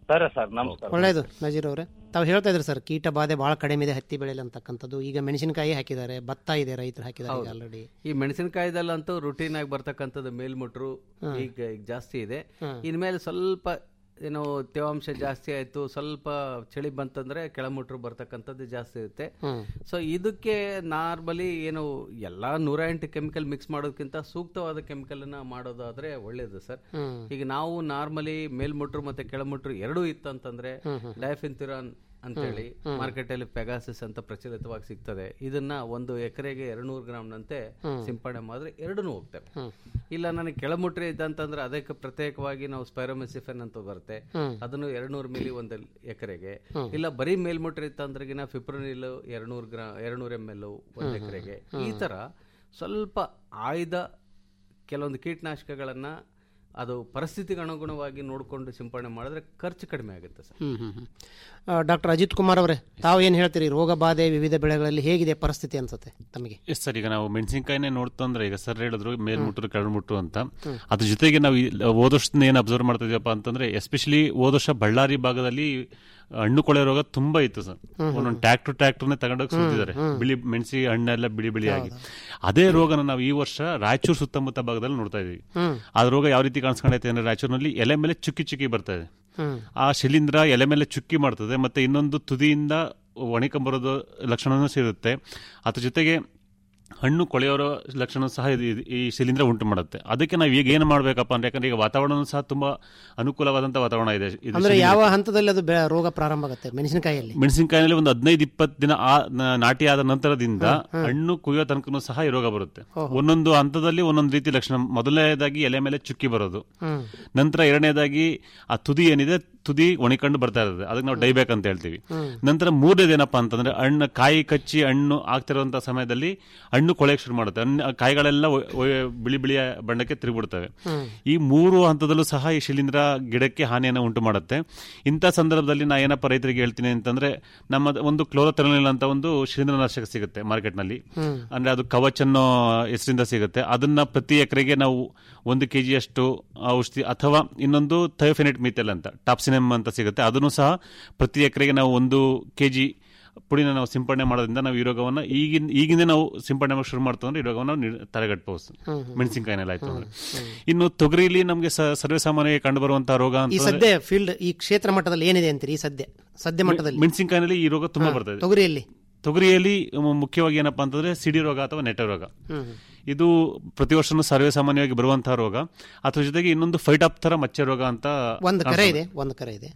ಸರಿ ಸರ್ ನಮಸ್ಕಾರ ಒಳ್ಳೇದು ನಜೀರ್ ಅವರೇ ತಾವು ಹೇಳ್ತಾ ಇದ್ರಿ ಸರ್ ಕೀಟ ಬಾಧೆ ಬಹಳ ಕಡಿಮೆ ಇದೆ ಹತ್ತಿ ಬೆಳೆಯಲ್ಲಿ ಅಂತಕ್ಕಂಥದ್ದು ಈಗ ಮೆಣಸಿನಕಾಯಿ ಹಾಕಿದ್ದಾರೆ ಭತ್ತ ಇದೆ ರೈತರು ಹಾಕಿದ್ದಾರೆ ಹೌದು. ಆಲ್ರೆಡಿ ಈ ಮೆಣಸಿನಕಾಯ್ದಲ್ಲಂತೂ ರುಟೀನ್ ಆಗಿ ಬರ್ತಕ್ಕಂಥದ್ದು ಮೇಲ್ಮುಟ್ರು ಹಾ. ಈಗ ಈಗ ಜಾಸ್ತಿ ಇದೆ ಹಾ. ಇನ್ಮೇಲೆ ಸ್ವಲ್ಪ ಏನೋ ತೇವಾಂಶ ಜಾಸ್ತಿ ಆಯ್ತು ಸ್ವಲ್ಪ ಚಳಿ ಬಂತಂದ್ರೆ ಕೆಳಮುಟ್ರು ಬರ್ತಕ್ಕಂಥದ್ದು ಜಾಸ್ತಿ ಇರುತ್ತೆ ಹ್ಮ್. ಸೊ ಇದಕ್ಕೆ ನಾರ್ಮಲಿ ಏನು ಎಲ್ಲಾ ನೂರ ಎಂಟು ಕೆಮಿಕಲ್ ಮಿಕ್ಸ್ ಮಾಡೋದಕ್ಕಿಂತ ಸೂಕ್ತವಾದ ಕೆಮಿಕಲ್ ಅನ್ನ ಮಾಡೋದಾದ್ರೆ ಒಳ್ಳೇದು ಸರ್ ಹ್ಮ್. ಈಗ ನಾವು ನಾರ್ಮಲಿ ಮೇಲ್ಮುಟ್ರು ಮತ್ತೆ ಕೆಳಮುಟ್ರು ಎರಡೂ ಇತ್ತಂತಂದ್ರೆ ಹ್ಮ್, ಹ್ಮ್. ಡೈಫಿನ್ಥಿರಾನ್ ಅಂತೇಳಿ ಹ್ಮ್, ಹ್ಮ್. ಮಾರ್ಕೆಟ್ ಅಲ್ಲಿ ಪೆಗಾಸಿಸ್ ಅಂತ ಪ್ರಚಲಿತವಾಗಿ ಸಿಗ್ತದೆ ಇದನ್ನ ಒಂದು ಎಕರೆಗೆ ಎರಡ್ನೂರು ಗ್ರಾಮ್ನಂತೆ ಹ್ಮ್. ಸಿಂಪಡಣೆ ಮಾಡಿದ್ರೆ ಎರಡೂ ಹೋಗ್ತವೆ ಹ್ಮ್. ಇಲ್ಲ ನನಗೆ ಕೆಳಮುಟ್ರೆ ಇದ್ದಂತಂದ್ರೆ ಅದಕ್ಕೆ ಪ್ರತ್ಯೇಕವಾಗಿ ನಾವು ಸ್ಪೈರೋಮೆಸಿಫೆನ್ ಅಂತ ಬರುತ್ತೆ ಹ್ಮ್. ಅದನ್ನು ಎರಡ್ನೂರು ಮಿಲಿ ಒಂದು ಎಕರೆಗೆ ಹ್ಮ್. ಇಲ್ಲ ಬರೀ ಮೇಲ್ಮುಟ್ರೆ ಇತ್ತಂದ್ರೆಗಿನ ಫಿಪ್ರೋನಿಲ್ ಎರಡ್ನೂರು ಗ್ರಾ ಎರಡ್ನೂರು ಎಮ್ ಎಲ್ ಒಂದು ಹ್ಮ್, ಎಕರೆಗೆ ಹ್ಮ್. ಈ ತರ ಸ್ವಲ್ಪ ಆಯ್ದ ಕೆಲವೊಂದು ಕೀಟನಾಶಕಗಳನ್ನ ಅದು ಪರಿಸ್ಥಿತಿಗೆ ಅನುಗುಣವಾಗಿ ನೋಡಿಕೊಂಡು ಸಿಂಪಡಣೆ ಮಾಡಿದ್ರೆ ಖರ್ಚು ಕಡಿಮೆ ಆಗುತ್ತೆ ಸರ್ ಹ್ಮ್ ಹ್ಮ್ ಹ್ಮ್. ಆ, ಡಾಕ್ಟರ್ ಅಜಿತ್ ಕುಮಾರ್ ಅವರೇ ತಾವು ಏನು ಹೇಳ್ತೀರಿ ರೋಗ ಬಾಧೆ ವಿವಿಧ ಬೆಳೆಗಳಲ್ಲಿ ಹೇಗಿದೆ ಪರಿಸ್ಥಿತಿ ಅನ್ಸುತ್ತೆ ತಮಗೆ ಎಸ್ ಸರ್ ಈಗ ನಾವು ಮೆಣಸಿನಕಾಯಿನೇ ನೋಡ್ತಂದ್ರೆ ಈಗ ಸರ್ ಹೇಳಿದ್ರು ಮೇಲ್ಮುಟ್ರು ಕೆಳಮುಟ್ರು ಅಂತ ಹ್ಮ್. ಅದ್ರ ಜೊತೆಗೆ ನಾವು ಈ ಹೋದ ವರ್ಷದಿಂದ ಏನು ಅಬ್ಸರ್ವ್ ಮಾಡ್ತಾ ಇದೀವಪ್ಪ ಅಂತಂದ್ರೆ ಎಸ್ಪೆಷಲಿ ಹೋದ ವರ್ಷ ಬಳ್ಳಾರಿ ಭಾಗದಲ್ಲಿ ಹಣ್ಣು ಕೊಳೆ ರೋಗ ತುಂಬಾ ಇತ್ತು ಸರ್ ಹ್ಮ್, ಹ್ಮ್. ಒಂದೊಂದು ಟ್ರ್ಯಾಕ್ಟರ್ ಟ್ರ್ಯಾಕ್ಟರ್ನೇ ತಗೊಂಡೋಗಿ ಹ್ಮ್, ಸುತ್ತಿದ್ದಾರೆ ಹ್ಮ್. ಬಿಳಿ ಮೆಣಸಿ ಹಣ್ಣೆಲ್ಲ ಬಿಳಿ ಬಿಳಿಯಾಗಿ ಅದೇ ರೋಗನ ನಾವು ಈ ವರ್ಷ ರಾಯಚೂರು ಸುತ್ತಮುತ್ತ ಭಾಗದಲ್ಲಿ ನೋಡ್ತಾ ಇದೀವಿ ಹ್ಮ್. ಆ ರೋಗ ಯಾವ ರೀತಿ ಕಾಣಿಸ್ಕೊಂಡೈತೆ ಅಂದ್ರೆ ರಾಯಚೂರಿನಲ್ಲಿ ಎಲೆ ಮೇಲೆ ಚುಕ್ಕಿ ಚುಕ್ಕಿ ಬರ್ತಾ ಇದೆ ಹ್ಮ್. ಆ ಶಿಲೀಂಧ್ರ ಎಲೆ ಮೇಲೆ ಚುಕ್ಕಿ ಮಾಡ್ತದೆ ಮತ್ತೆ ಇನ್ನೊಂದು ತುದಿಯಿಂದ ಒಣಕೊಂಬರೋದು ಲಕ್ಷಣನೂ ಸೇರುತ್ತೆ ಅದ್ರ ಜೊತೆಗೆ ಹಣ್ಣು ಕೊಳೆಯೋರೋ ಲಕ್ಷಣ ಸಹ ಇದು ಇದು- ಈ ಶಿಲೀಂಧ್ರ ಉಂಟು ಮಾಡುತ್ತೆ ಅದಕ್ಕೆ ನಾವು ಈಗ ಏನು ಮಾಡಬೇಕಪ್ಪ ಅಂದ್ರೆ ಯಾಕಂದ್ರೆ ಈಗ ವಾತಾವರಣ ಸಹ ತುಂಬಾ ಅನುಕೂಲವಾದಂತ ವಾತಾವರಣ ಇದೆ ಇದು ಅಂದ್ರೆ ಶಿಲೀಂಧ್ರ- ಯಾವ ಹಂತದಲ್ಲಿ ಅದು ಬೆ- ರೋಗ ಪ್ರಾರಂಭ ಆಗುತ್ತೆ ಮೆಣಸಿನಕಾಯಿಯಲ್ಲಿ ಮೆಣಸಿನಕಾಯಿನಲ್ಲಿ ಒಂದು ಹದಿನೈದು ಇಪ್ಪತ್ತು ದಿನ ಆ ನ- ನಾಟಿ ಆದ ನಂತರದಿಂದ ಹಣ್ಣು ಕುಯ್ಯೋ ತನಕನೂ ಸಹ ಈ ರೋಗ ಬರುತ್ತೆ ಓಹೋ. ಒಂದೊಂದು ಹಂತದಲ್ಲಿ ಒಂದೊಂದು ರೀತಿ ಲಕ್ಷಣ ಮೊದಲನೇದಾಗಿ ಎಲೆ ಮೇಲೆ ಚುಕ್ಕಿ ಬರೋದು ಹ್ಮ್. ನಂತರ ಎರಡನೇದಾಗಿ ಆ ತುದಿ ಏನಿದೆ ತುದಿ ಒಣಿಕೊಂಡು ಬರ್ತಾ ಇರ್ತದೆ ಅದಕ್ಕೆ ನಾವು ಡೈಬ್ಯಾಕ್ ಅಂತ ಹೇಳ್ತೀವಿ ಹ್ಮ್. ನಂತರ ಮೂರನೇದು ಏನಪ್ಪಾ ಅಂತಂದ್ರೆ ಹಣ್ಣು ಕಾಯಿ ಕಚ್ಚಿ ಹಣ್ಣು ಆಗ್ತಿರುವಂತ ಸಮಯದಲ್ಲಿ ಹಣ್ಣು ಕೊಳೆಯಕ್ಕೆ ಶುರು ಮಾಡುತ್ತೆ ಹಣ್ಣು ಕಾಯಿಗಳೆಲ್ಲ ಒ- ಒ- ಬಿಳಿ ಬಿಳಿಯ ಬಣ್ಣಕ್ಕೆ ತಿರುಗಿಬಿಡ್ತವೆ ಹ್ಮ್. ಈ ಮೂರು ಹಂತದಲ್ಲೂ ಸಹ ಈ ಶಿಲೀಂಧ್ರ ಗಿಡಕ್ಕೆ ಹಾನಿಯನ್ನು ಉಂಟು ಮಾಡುತ್ತೆ ಇಂಥ ಸಂದರ್ಭದಲ್ಲಿ ನಾ ಏನಪ್ಪ ರೈತರಿಗೆ ಹೇಳ್ತೀನಿ ಅಂತಂದ್ರೆ ನಮ್ಮ ಒಂದು ಕ್ಲೋರೋಥೆರನಿಲ್ ಅಂತ ಒಂದು ಶಿಲೀಂಧ್ರನಾಶಕ ಸಿಗುತ್ತೆ ಮಾರ್ಕೆಟ್ನಲ್ಲಿ ಹ್ಮ್. ಅಂದ್ರೆ ಅದು ಕವಚ್ ಅನ್ನೋ ಹೆಸರಿಂದ ಸಿಗುತ್ತೆ ಅದನ್ನ ಪ್ರತಿ ಎಕರೆಗೆ ನಾವು ಒಂದು ಕೆ ಜಿಯಷ್ಟು ಔಷಧಿ ಅಥವಾ ಇನ್ನೊಂದು ಥಯೋಫೆನೆಟ್ ಮಿಥೆಲ್ ಅಂತ ಟಾಪ್ಸಿನಮ್ ಅಂತ ಸಿಗುತ್ತೆ ಅದನ್ನು ಸಹ ಪ್ರತಿ ಎಕರೆಗೆ ನಾವು ಒಂದು ಕೆ ಜಿ ಪುಡಿನ ನಾವು ಸಿಂಪಡಣೆ ಮಾಡೋದ್ರಿಂದ ನಾವು ಈ ರೋಗವನ್ನು ಈಗಿನ ಈಗಿಂದ ನಾವು ಸಿಂಪಡಣೆ ಮಾಡೋಕೆ ಶುರು ಮಾಡ್ತು ಅಂದ್ರೆ ಈ ರೋಗವನ್ನು ನಾವು ನಿ- ತಡೆಗಟ್ಟಬಹುದು ಹ್ಮ್, ಹ್ಮ್. ಮೆಣಸಿನಕಾಯಿನಲ್ಲಿ ಆಯ್ತು ಅಂದ್ರೆ ಇನ್ನು ತೊಗರಿಲಿ ನಮಗೆ ಸರ್ವೇ ಸಾಮಾನ್ಯವಾಗಿ ಕಂಡು ಬರುವಂತಹ ರೋಗ ಈ ಅಂತ ಸದ್ಯ ಫೀಲ್ಡ್ ಈ ಕ್ಷೇತ್ರ ಮಟ್ಟದಲ್ಲಿ ಏನಿದೆ ಅಂತೀರಿ ಈ ಸದ್ಯ ಸದ್ಯ ಮಟ್ಟದಲ್ಲಿ ಮೆಣಸಿನಕಾಯಿನಲ್ಲಿ ಈ ರೋಗ ತುಂಬಾ ಹಾ, ಬರ್ತದೆ ತೊಗರಿಯಲ್ಲಿ ತೊಗರಿಯಲ್ಲಿ ಮ- ಮುಖ್ಯವಾಗಿ ಏನಪ್ಪಾ ಅಂತಂದ್ರೆ ಸಿಡಿ ರೋಗ ಅಥವಾ ನೆಟ ರೋಗ ಹ್ಮ್. ಇದು ಪ್ರತಿ ವರ್ಷನೂ ಸರ್ವೇ ಸಾಮಾನ್ಯವಾಗಿ ಬರುವಂತಹ ರೋಗ ಅದ್ರ ಜೊತೆಗೆ ಇನ್ನೊಂದು ಫೈಟಾಪ್ ತರ ಮಚ್ಚೆ ರೋಗ ಅಂತ ಒಂದು ಕರೆ ಕಾಣಿಸ್ತದೆ. ಇದೆ ಒಂದು ಕರೆ ಇದೆ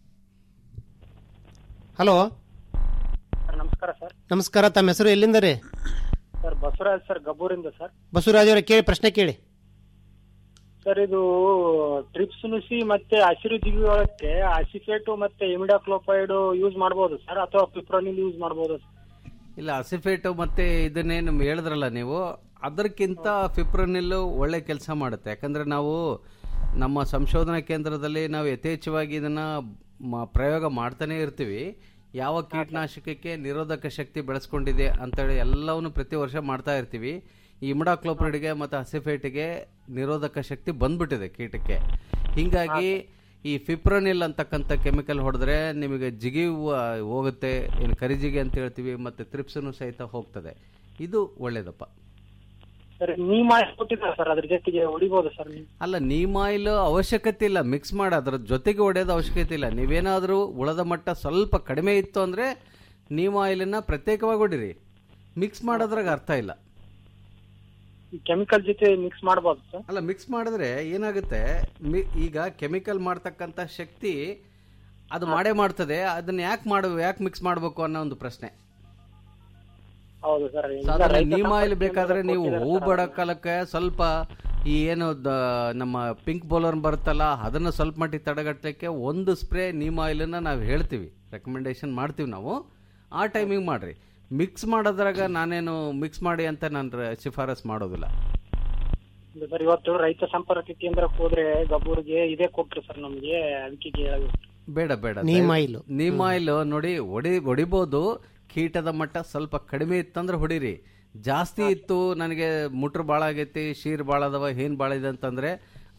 ಹಲೋ ನಮಸ್ಕಾರ ಸರ್ ನಮಸ್ಕಾರ ತಮ್ಮ ಹೆಸರು ಎಲ್ಲಿಂದ ರೀ ಸರ್ ಬಸವರಾಜ್ ಸರ್ ಗಬ್ಬೂರಿಂದ ಸರ್ ಬಸವರಾಜ್ ಅವರೇ ಕೇಳಿ ಪ್ರಶ್ನೆ ಕೇಳಿ ಸರ್ ಇದು ಟ್ರಿಪ್ಸ್ ನುಸಿ ಮತ್ತೆ ಹಸಿರು ಜಿಗಿಯೊಳಕ್ಕೆ ಅಸಿಫೇಟು ಮತ್ತೆ ಇಮಿಡಾಕ್ಲೋಪೈಡ್ ಯೂಸ್ ಮಾಡಬಹುದು ಸರ್ ಅಥವಾ ಪಿಪ್ರೋನಿಲ್ ಯೂಸ್ ಮಾಡಬಹುದು ಇಲ್ಲ ಅಸಿಫೇಟು ಮತ್ತೆ ಇದನ್ನೇ ನಿಮ್ಗೆ ಹೇಳಿದ್ರಲ್ಲ ನೀವು ಅದಕ್ಕಿಂತ ಫಿಪ್ರನಿಲ್ ಒಳ್ಳೆ ಕೆಲಸ ಮಾಡುತ್ತೆ ಯಾಕಂದ್ರೆ ನಾವು ನಮ್ಮ ಸಂಶೋಧನಾ ಕೇಂದ್ರದಲ್ಲಿ ನಾವು ಯಥೇಚ್ಛವಾಗಿ ಇದನ್ನ ಮ- ಪ್ರಯೋಗ ಮಾಡ್ತಾನೆ ಇರ್ತೀವಿ ಯಾವ ಕೀಟನಾಶಕಕ್ಕೆ ನಿರೋಧಕ ಶಕ್ತಿ ಬೆಳೆಸ್ಕೊಂಡಿದೆ ಅಂತೇಳಿ ಎಲ್ಲವನ್ನು ಪ್ರತಿ ವರ್ಷ ಮಾಡ್ತಾ ಇರ್ತೀವಿ ಈ ಇಮ್ಡಾಕ್ಲೋಪ್ರಿಡ್ಗೆ ಮತ್ತು ಅಸಿಫೇಟ್ಗೆ ನಿರೋಧಕ ಶಕ್ತಿ ಬಂದ್ಬಿಟ್ಟಿದೆ ಕೀಟಕ್ಕೆ ಹಿಂಗಾಗಿ ಈ ಫಿಪ್ರೋನಿಲ್ ಅಂತಕ್ಕಂಥ ಕೆಮಿಕಲ್ ಹೊಡೆದ್ರೆ ನಿಮಗೆ ಜಿಗಿ ಹೋಗುತ್ತೆ ಏನು ಕರಿಜಿಗಿ ಅಂತ ಹೇಳ್ತೀವಿ ಮತ್ತೆ ತ್ರಿಪ್ಸನು ಸಹಿತ ಹೋಗ್ತದೆ ಇದು ಒಳ್ಳೇದಪ್ಪ ಸರ್ ನೀ ಮಾಡಿ ಕೊಟ್ಟಿದ್ದಾರೆ ಸರ್ ಅದ್ರ ಜೊತೆಗೆ ಹೊಡಿಬಹುದು ಸರ್ ನೀವು ಅಲ್ಲ ನೀಮ್ ಆಯಿಲ್ ಅವಶ್ಯಕತೆ ಇಲ್ಲ ಮಿಕ್ಸ್ ಮಾಡಿ ಅದ್ರ ಜೊತೆಗೆ ಹೊಡೆಯೋದು ಅವಶ್ಯಕತೆ ಇಲ್ಲ ನೀವೇನಾದರೂ ಉಳದ ಮಟ್ಟ ಸ್ವಲ್ಪ ಕಡಿಮೆ ಇತ್ತು ಅಂದ್ರೆ ನೀಮ್ ಆಯಿಲನ್ನ ಪ್ರತ್ಯೇಕವಾಗಿ ಹೊಡಿರಿ ಮಿಕ್ಸ್ ಮಾಡೋದ್ರಾಗ ಅರ್ಥ ಇಲ್ಲ ಕೆಮಿಕಲ್ ಜೊತೆ ಮಿಕ್ಸ್ ಮಾಡಬಹುದು ಸರ್ ಅಲ್ಲ ಮಿಕ್ಸ್ ಮಾಡಿದ್ರೆ ಏನಾಗುತ್ತೆ ಮಿ- ಈಗ ಕೆಮಿಕಲ್ ಮಾಡ್ತಕ್ಕಂಥ ಶಕ್ತಿ ಅದು ಮಾಡೇ ಮಾಡ್ತದೆ ಅದನ್ನ ಯಾಕೆ ಮಾಡ ಯಾಕೆ ಮಿಕ್ಸ್ ಮಾಡಬೇಕು ಅನ್ನೋ ಒಂದು ಪ್ರಶ್ನೆ ಹೌದು ಸರ್ ಈಗ ಸಾಧಾರಣ ರೈತ ನೀಮ್ ಆಯಿಲ್ ಸಂಪರ್ಕ ಬೇಕಾದ್ರೆ ಕೇಂದ್ರ ನೀವು ಕೊಟ್ಟಿದ್ದಾರೆ ಹೂ ಸರ್ ಬಡ ಅದನ್ನ. ಕಾಲಕ್ಕೆ ಸ್ವಲ್ಪ ಈ ಏನು ದ- ನಮ್ಮ ಪಿಂಕ್ ಬೌಲರ್ ಬರುತ್ತಲ್ಲ ಅದನ್ನ ಸ್ವಲ್ಪ ಮಟ್ಟಿಗೆ ತಡೆಗಟ್ಟಲಿಕ್ಕೆ ಒಂದು ಸ್ಪ್ರೇ ನೀಮ್ ಆಯಿಲನ್ನ ನಾವು ಹೇಳ್ತೀವಿ ರೆಕಮೆಂಡೇಶನ್ ಮಾಡ್ತೀವಿ ನಾವು ಆ ಟೈಮಿಗೆ ಮಾಡ್ರಿ ಮಿಕ್ಸ್ ಮಾಡೋದ್ರಾಗ ನಾನೇನು ಮಿಕ್ಸ್ ಮಾಡಿ ಅಂತ ನಾನು ರ- ಶಿಫಾರಸ್ ಮಾಡೋದಿಲ್ಲ ಇಲ್ಲ ಸರ್ ಇವತ್ತು ರೈತ ಸಂಪರ್ಕ ಕೇಂದ್ರಕ್ಕೆ ಹೋದ್ರೆ ಗಬ್ಬೂರಿಗೆ ಇದೇ ಕೊಟ್ರು ಸರ್ ನಮ್ಗೆ ಅದಕ್ಕೆ ಕೇಳಿದ್ರು. ಬೇಡ ಬೇಡ ನೀಮ್ ದಯ- ಆಯಿಲ್. ನೀಮ್ ಆಯಿಲ್ ನೋಡಿ ಹೊಡಿ ಹೊಡಿಬೋದು ಕೀಟದ ಮಟ್ಟ ಸ್ವಲ್ಪ ಕಡಿಮೆ ಇತ್ತಂದ್ರೆ ಹೊಡಿರಿ ಜಾಸ್ತಿ ಇತ್ತು ನನಗೆ ಮುಟ್ರು ಭಾಳ ಆಗೈತಿ ಶೀರ್ ಭಾಳ ಅದಾವ ಏನ್ ಭಾಳ ಇದೆ ಅಂತಂದ್ರೆ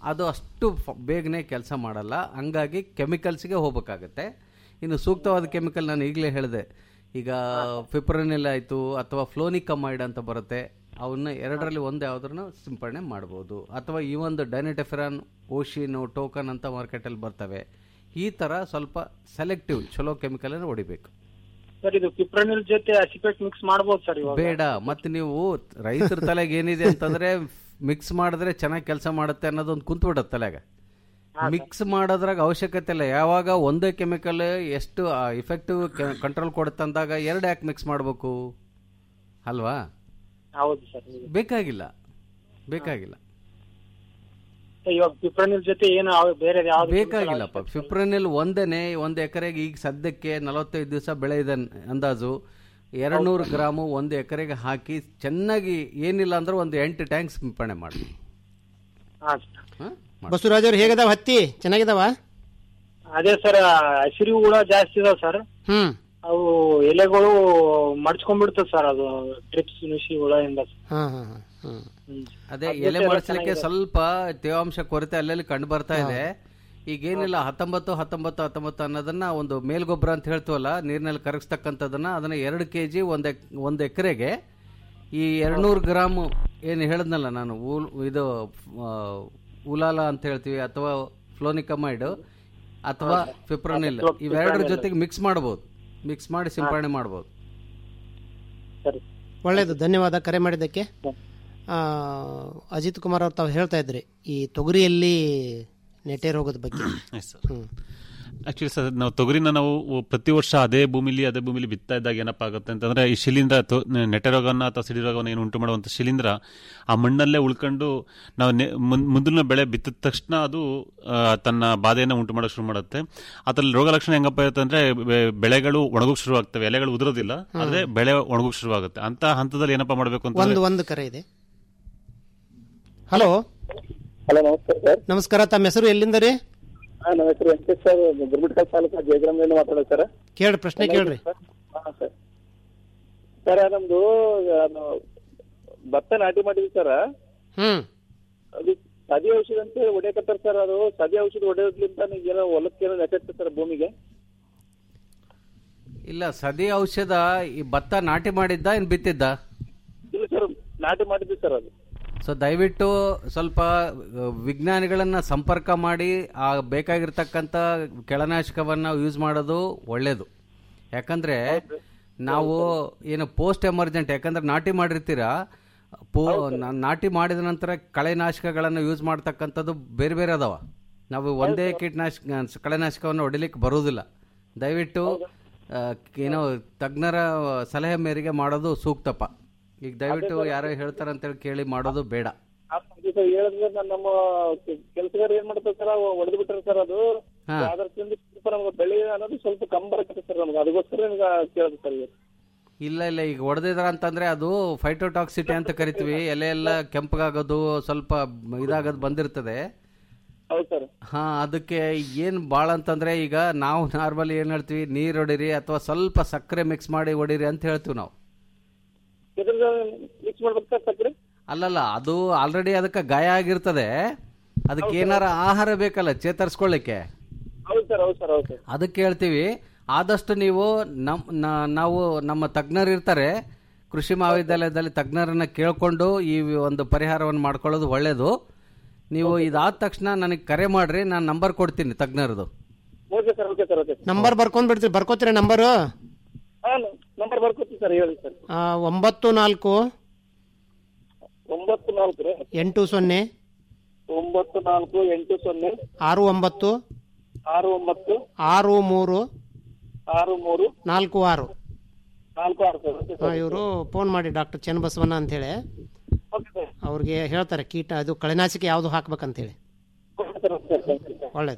ಅದು ಅಷ್ಟು ಫ- ಬೇಗನೆ ಕೆಲಸ ಮಾಡಲ್ಲ ಹಂಗಾಗಿ ಕೆಮಿಕಲ್ಸ್ಗೆ ಹೋಗ್ಬೇಕಾಗತ್ತೆ ಇನ್ನು ಸೂಕ್ತವಾದ ಕೆಮಿಕಲ್ ನಾನು ಈಗಲೇ ಹೇಳಿದೆ ಈಗ ಫಿಪ್ರನಿಲ್ ಆಯಿತು ಅಥವಾ ಫ್ಲೋನಿಕಮೈಡ್ ಅಂತ ಬರುತ್ತೆ ಅವನ್ನ ಎರಡರಲ್ಲಿ ಒಂದು ಯಾವ್ದಾದ್ರು ಸಿಂಪಡಣೆ ಮಾಡ್ಬೋದು ಅಥವಾ ಈ ಒಂದು ಡೈನೆಟೆಫೆರಾನ್ ಓಶಿನು ಟೋಕನ್ ಅಂತ ಮಾರ್ಕೆಟಲ್ಲಿ ಬರ್ತವೆ ಈ ಥರ ಸ್ವಲ್ಪ ಸೆಲೆಕ್ಟಿವ್ ಚಲೋ ಕೆಮಿಕಲನ್ನು ಹೊಡಿಬೇಕು ಸರ್ ಇದು ಪಿಪ್ರನಿಲ್ ಜೊತೆ ಅಸಿಪೇಟ್ ಮಿಕ್ಸ್ ಮಾಡ್ಬೋದು ಸರ್ ಇವಾಗ ಬೇಡ ಮತ್ತೆ ನೀವು ರೈತರ ತಲೆಗೆ ಏನಿದೆ ಅಂತಂದ್ರೆ ಮಿಕ್ಸ್ ಮಾಡಿದ್ರೆ ಚೆನ್ನಾಗಿ ಕೆಲಸ ಮಾಡುತ್ತೆ ಅನ್ನೋದೊಂದು ಕುಂತ್ಬಿಡತ್ತೆ ತಲೆಗೆ ಮಿಕ್ಸ್ ಮಾಡೋದ್ರಾಗ ಅವಶ್ಯಕತೆ ಇಲ್ಲ ಯಾವಾಗ ಒಂದೇ ಕೆಮಿಕಲ್ ಎಷ್ಟು ಇಫೆಕ್ಟಿವ್ ಕಂಟ್ರೋಲ್ ಕೊಡುತ್ತೆ ಅಂದಾಗ ಎರಡು ಯಾಕೆ ಮಿಕ್ಸ್ ಮಾಡಬೇಕು ಅಲ್ವಾ ಹೌದು ಸರ್ ಬೇಕಾಗಿಲ್ಲ ಬೇಕಾಗಿಲ್ಲ ಇವಾಗ ಪಿಪ್ರನಿಲ್ ಜೊತೆ ಏನು ಯಾವ- ಬೇರೆ ಯಾವ್ದು ಬೇಕಾಗಿಲ್ಲಪ್ಪ ಫಿಪ್ರನಿಲ್ ಒಂದೇನೆ ಒಂದು ಎಕರೆಗೆ ಈಗ ಸದ್ಯಕ್ಕೆ ನಲವತ್ತೈದು ದಿವಸ ಬೆಳೆ ಇದೆ ಅಂದಾಜು ಎರಡು ನೂರು ಗ್ರಾಮು ಒಂದು ಎಕರೆಗೆ ಹಾಕಿ ಚೆನ್ನಾಗಿ ಏನಿಲ್ಲ ಅಂದ್ರೆ ಒಂದು ಎಂಟು ಟ್ಯಾಂಕ್ ಸಿಂಪಡಣೆ ಮಾಡಿ ಹಾ ಬಸವರಾಜ್ ಅವ್ರು ಹೇಗದಾವ ಹತ್ತಿ ಚೆನ್ನಾಗಿದಾವ ಅದೇ ಸರ್ ಹಸಿರು ಹುಳ ಜಾಸ್ತಿ ಇದಾವ ಸರ್ ಹ್ಮ್ ಅವು ಎಲೆಗಳು ಮಡ್ಚ್ಕೊಂಡ್ಬಿಡ್ತದೆ ಸರ್ ಅದು ಟ್ರಿಪ್ಸ್ ನುಸಿ ಹುಳದಿಂದ ಹಾ ಹಾ ಹಾ ಹ್ಮ್ ಅದೇ ಅದ್ಭುತ ಎಲೆ ಎಲ್ಲ ಮಡಚಲಿಕ್ಕೆ ಚೆನ್ನಾಗಿದೆ. ಸ್ವಲ್ಪ ತೇವಾಂಶ ಕೊರತೆ ಅಲ್ಲಲ್ಲಿ ಕಂಡು ಬರ್ತಾ ಇದೆ ಈಗೇನಿಲ್ಲ ಹತ್ತೊಂಬತ್ತು ಹತ್ತೊಂಬತ್ತು ಹತ್ತೊಂಬತ್ತು ಅನ್ನೋದನ್ನ ಒಂದು ಮೇಲ್ಗೊಬ್ಬರ ಅಂತ ಹೇಳ್ತೀವಲ್ಲ ನೀರಿನಲ್ಲಿ ಕರಗಿಸ್ತಕ್ಕಂಥದ್ದನ್ನ ಅದನ್ನ ಎರಡು ಕೆ ಜಿ ಒಂದು ಎಕ್ ಒಂದು ಎಕರೆಗೆ ಈ ಎರಡ್ನೂರು ಗ್ರಾಮ್ ಏನು ಹೇಳಿದ್ನಲ್ಲ ನಾನು ಊಲ್ ಇದು ಆ, ಉಲಾಲ ಅಂತ ಹೇಳ್ತೀವಿ ಅಥವಾ ಫ್ಲೋನಿಕಮೈಡ್ ಅಥವಾ ಫಿಪ್ರೋನಿಲ್ ಇವೆರಡರ ಜೊತೆಗೆ ಮಿಕ್ಸ್ ಮಾಡ್ಬೋದು ಮಿಕ್ಸ್ ಮಾಡಿ ಸಿಂಪಡಣೆ ಮಾಡ್ಬೋದು ಒಳ್ಳೇದು ಧನ್ಯವಾದ ಕರೆ ಮಾಡಿದ್ದಕ್ಕೆ ಆ, ಅಜಿತ್ ಕುಮಾರ್ ಅವ್ರು ತಾವು ಹೇಳ್ತಾ ಇದ್ರಿ ಈ ತೊಗರಿಯಲ್ಲಿ ನೆಟೆ ರೋಗದ ಬಗ್ಗೆ ಹ್ಮ್ ಆಕ್ಚುಲಿ ಸರ್ ನಾವು ತೊಗರಿನ ನಾವು ಪ್ರತಿ ವರ್ಷ ಅದೇ ಭೂಮಿಲಿ ಅದೇ ಭೂಮಿಲಿ ಬಿತ್ತಾ ಇದ್ದಾಗ ಏನಪ್ಪ ಆಗುತ್ತೆ ಅಂತಂದ್ರೆ ಈ ಶಿಲೀಂಧ್ರ ತೊ- ನೆಟ್ಟೆ ರೋಗನ ಅಥವಾ ಸಿಡಿ ರೋಗವನ್ನು ಏನು ಉಂಟು ಮಾಡುವಂಥ ಶಿಲೀಂಧ್ರ ಆ ಮಣ್ಣಲ್ಲೇ ಉಳ್ಕೊಂಡು ನಾವು ನೆ- ಮುನ್- ಮುಂದಿನ ಬೆಳೆ ಬಿತ್ತಿದ ತಕ್ಷಣ ಅದು ಆ, ತನ್ನ ಬಾಧೆಯನ್ನು ಉಂಟು ಮಾಡೋಕೆ ಶುರು ಮಾಡುತ್ತೆ ಅದ್ರಲ್ಲಿ ರೋಗ ಲಕ್ಷಣ ಹೆಂಗಪ್ಪ ಇರುತ್ತೆ ಅಂದ್ರೆ ಬೆ- ಬೆಳೆಗಳು ಒಣಗೋಕ್ ಶುರು ಆಗ್ತವೆ ಎಲೆಗಳು ಉದುರೋದಿಲ್ಲ ಆದ್ರೆ ಬೆಳೆ ಒಣಗೋಕ್ ಶುರು ಆಗುತ್ತೆ ಅಂತ ಹಂತದಲ್ಲಿ ಏನಪ್ಪ ಮಾಡಬೇಕು ಅಂತ ಒಂದು ಒಂದು ಕರೆ ಇದೆ ಹಲೋ ಹಲೋ ನಮಸ್ಕಾರ ಸರ್ ನಮಸ್ಕಾರ ತಮ್ಮ ಹೆಸರು ಎಲ್ಲಿಂದ ರೀ ಹಾ ನಮ್ಮ ಹೆಸರು ವೆಂಕಟೇಶ್ ಸರ್ ಗುರುಮಿಟ್ಕಲ್ ತಾಲೂಕು ಜಯಗ್ರಾಮದಿಂದ ಮಾತಾಡೋದು ಸರ್ ಕೇಳ್ರಿ ಪ್ರಶ್ನೆ ಕೇಳ್ರಿ ಹಾ ಸರ್ ಸರ್ ನಮ್ದು ಅದು ಭತ್ತ ನಾಟಿ ಮಾಡಿದ್ವಿ ಸರ್ ಹ್ಮ್ ಅದು ಸದಿ ಔಷಧ ಅಂತ ಹೇಳಿ ಹೊಡೆಯಕತ್ತಾರ ಸರ್ ಅದು ಸದಿ ಔಷಧ ಹೊಡೆಯೋದ್ಲಿಂದ ಏನೋ ಹೊಲಕ್ಕೆ ಏನೋ ನೆಟ್ಟೆ ಸರ್ ಭೂಮಿಗೆ ಇಲ್ಲ ಸದಿ ಔಷಧ ಈ ಭತ್ತ ನಾಟಿ ಮಾಡಿದ್ದ ಇನ್ ಬಿತ್ತಿದ್ದ ಇಲ್ಲ ಸರ್ ನಾಟಿ ಮಾಡಿದ್ವಿ ಸರ್ ಅದು ಸೊ ದಯವಿಟ್ಟು ಸ್ವಲ್ಪ ಅಹ್, ವಿಜ್ಞಾನಿಗಳನ್ನ ಸಂಪರ್ಕ ಮಾಡಿ ಆ ಬೇಕಾಗಿರ್ತಕ್ಕಂಥ ಕೆಳನಾಶಕವನ್ನ ಯೂಸ್ ಮಾಡೋದು ಒಳ್ಳೇದು ಯಾಕಂದ್ರೆ ನಾವು ಏನು ಪೋಸ್ಟ್ ಎಮರ್ಜೆಂಟ್ ಯಾಕಂದ್ರೆ ನಾಟಿ ಮಾಡಿರ್ತೀರಾ ಪೋ ನಾ- ನಾಟಿ ಮಾಡಿದ ನಂತರ ಕಳೆನಾಶಕಗಳನ್ನು ಯೂಸ್ ಮಾಡ್ತಕ್ಕಂಥದ್ದು ಬೇರೆ ಬೇರೆ ಅದಾವ ನಾವು ಒಂದೇ ಕೀಟನಾಶಕ ಕಳೆನಾಶಕವನ್ನು ಹೊಡಿಲಿಕ್ಕೆ ಬರುವುದಿಲ್ಲ ದಯವಿಟ್ಟು ಆ, ಏನೋ ತಜ್ಞರ ಸಲಹೆ ಮೇರೆಗೆ ಮಾಡೋದು ಸೂಕ್ತಪ್ಪ ಈಗ ದಯವಿಟ್ಟು ಯಾರೋ ಹೇಳ್ತಾರೆ ಅಂತೇಳಿ ಕೇಳಿ ಮಾಡೋದು ಬೇಡ ಸರ್ ಹೇಳಿದ್ರೆ ನಾನು ನಮ್ಮ ಕೆಲಸಗಾರ ಏನ್ ಮಾಡ್ತಾರೆ ಸರ್ ಹೊಡೆದು ಬಿಟ್ಟಾರೆ ಸರ್ ಅದು ಹಾ. ಅದರಿಂದ ಸ್ವಲ್ಪ ನಮ್ಗೆ ಬೆಳೆ ಅನ್ನೋದು ಸ್ವಲ್ಪ ಕಮ್ಮಿ ಬರುತ್ತೆ ಸರ್ ನಮ್ಗೆ ಅದಕ್ಕೋಸ್ಕರ ನಿಮ್ಗೆ ಕೇಳಿದೆ ಸರ್ ಇವತ್ತು ಇಲ್ಲ ಇಲ್ಲ ಈಗ ಹೊಡೆದಿದ್ರ ಅಂತಂದ್ರೆ ಅದು ಫೈಟೋಟಾಕ್ಸಿಟಿ ಅಂತ ಕರಿತೀವಿ ಎಲೆ ಎಲ್ಲ ಕೆಂಪಗಾಗೋದು ಸ್ವಲ್ಪ ಇದಾಗೋದು ಬಂದಿರ್ತದೆ ಹೌದು ಸರ್ ಹಾ ಅದಕ್ಕೆ ಏನ್ ಭಾಳ ಅಂತಂದ್ರೆ ಈಗ ನಾವು ನಾರ್ಮಲಿ ಏನ್ ಹೇಳ್ತೀವಿ ನೀರ್ ಹೊಡಿರಿ ಅಥವಾ ಸ್ವಲ್ಪ ಸಕ್ಕರೆ ಮಿಕ್ಸ್ ಮಾಡಿ ಹೊಡಿರಿ ಅಂತ ಹೇಳ್ತೀವಿ ನಾವು ಇದ್ರದ್ದು ಮಿಕ್ಸ್ ಮಾಡ್ಬೇಕು ಸರ್ ಸಕ್ಕರೆ ಅಲ್ಲಲ್ಲ ಅದು ಆಲ್ರೆಡಿ ಅದಕ್ಕೆ ಗಾಯ ಆಗಿರ್ತದೆ ಅದಕ್ಕೆ ಏನಾರ ಆಹಾರ ಬೇಕಲ್ಲ ಚೇತರಿಸ್ಕೊಳ್ಳಿಕ್ಕೆ ಹೌದು ಸರ್ ಹೌದು ಸರ್ ಹೌದು ಸರ್ ಅದಕ್ಕೆ ಹೇಳ್ತೀವಿ ಆದಷ್ಟು ನೀವು ನಮ್ ನಾ- ನಾವು ನಮ್ಮ ತಜ್ಞರು ಇರ್ತಾರೆ ಕೃಷಿ ಮಹಾವಿದ್ಯಾಲಯದಲ್ಲಿ ತಜ್ಞರನ್ನ ಕೇಳ್ಕೊಂಡು ಈ ಒಂದು ಪರಿಹಾರವನ್ನು ಮಾಡ್ಕೊಳ್ಳೋದು ಒಳ್ಳೇದು ನೀವು ಇದಾದ ತಕ್ಷಣ ನನಗೆ ಕರೆ ಮಾಡ್ರಿ ನಾನು ನಂಬರ್ ಕೊಡ್ತೀನಿ ತಜ್ಞರದು okay sir okay sir okay number ಬರ್ಕೊಂಡ್ ಬಿಡ್ತೀರಿ ಬರ್ಕೋತೀರ ನಂಬರು ಹಾ ನಂಬರ್ ಬರ್ಕೊಡ್ತೀನಿ ಸರ್ ಹೇಳಿ ಸರ್ ಆ, ಒಂಬತ್ತು ನಾಲ್ಕು ಒಂಬತ್ತು ನಾಲ್ಕು ರೀ ಎಂಟು ಸೊನ್ನೆ ಒಂಬತ್ತು ನಾಲ್ಕು ಎಂಟು ಸೊನ್ನೆ ಆರು ಒಂಬತ್ತು ಆರು ಒಂಬತ್ತು ಆರು ಮೂರು ಆರು ಮೂರು ನಾಲ್ಕು ಆರು ನಾಲ್ಕು ಆರು ಸರ್ ಓಕೆ ಸರ್ ಇವರು ಫೋನ್ ಮಾಡಿ ಡಾಕ್ಟರ್ ಚನ್ನಬಸವಣ್ಣ ಅಂತೇಳಿ ಓಕೆ ಸರ್ ಅವ್ರಿಗೆ ಹೇಳ್ತಾರೆ ಕೀಟ ಅದು ಕಳೆನಾಶಕ ಯಾವುದು ಹಾಕ್ಬೇಕಂತೇಳಿ okay sir okay sir thank you sir ಒಳ್ಳೇದು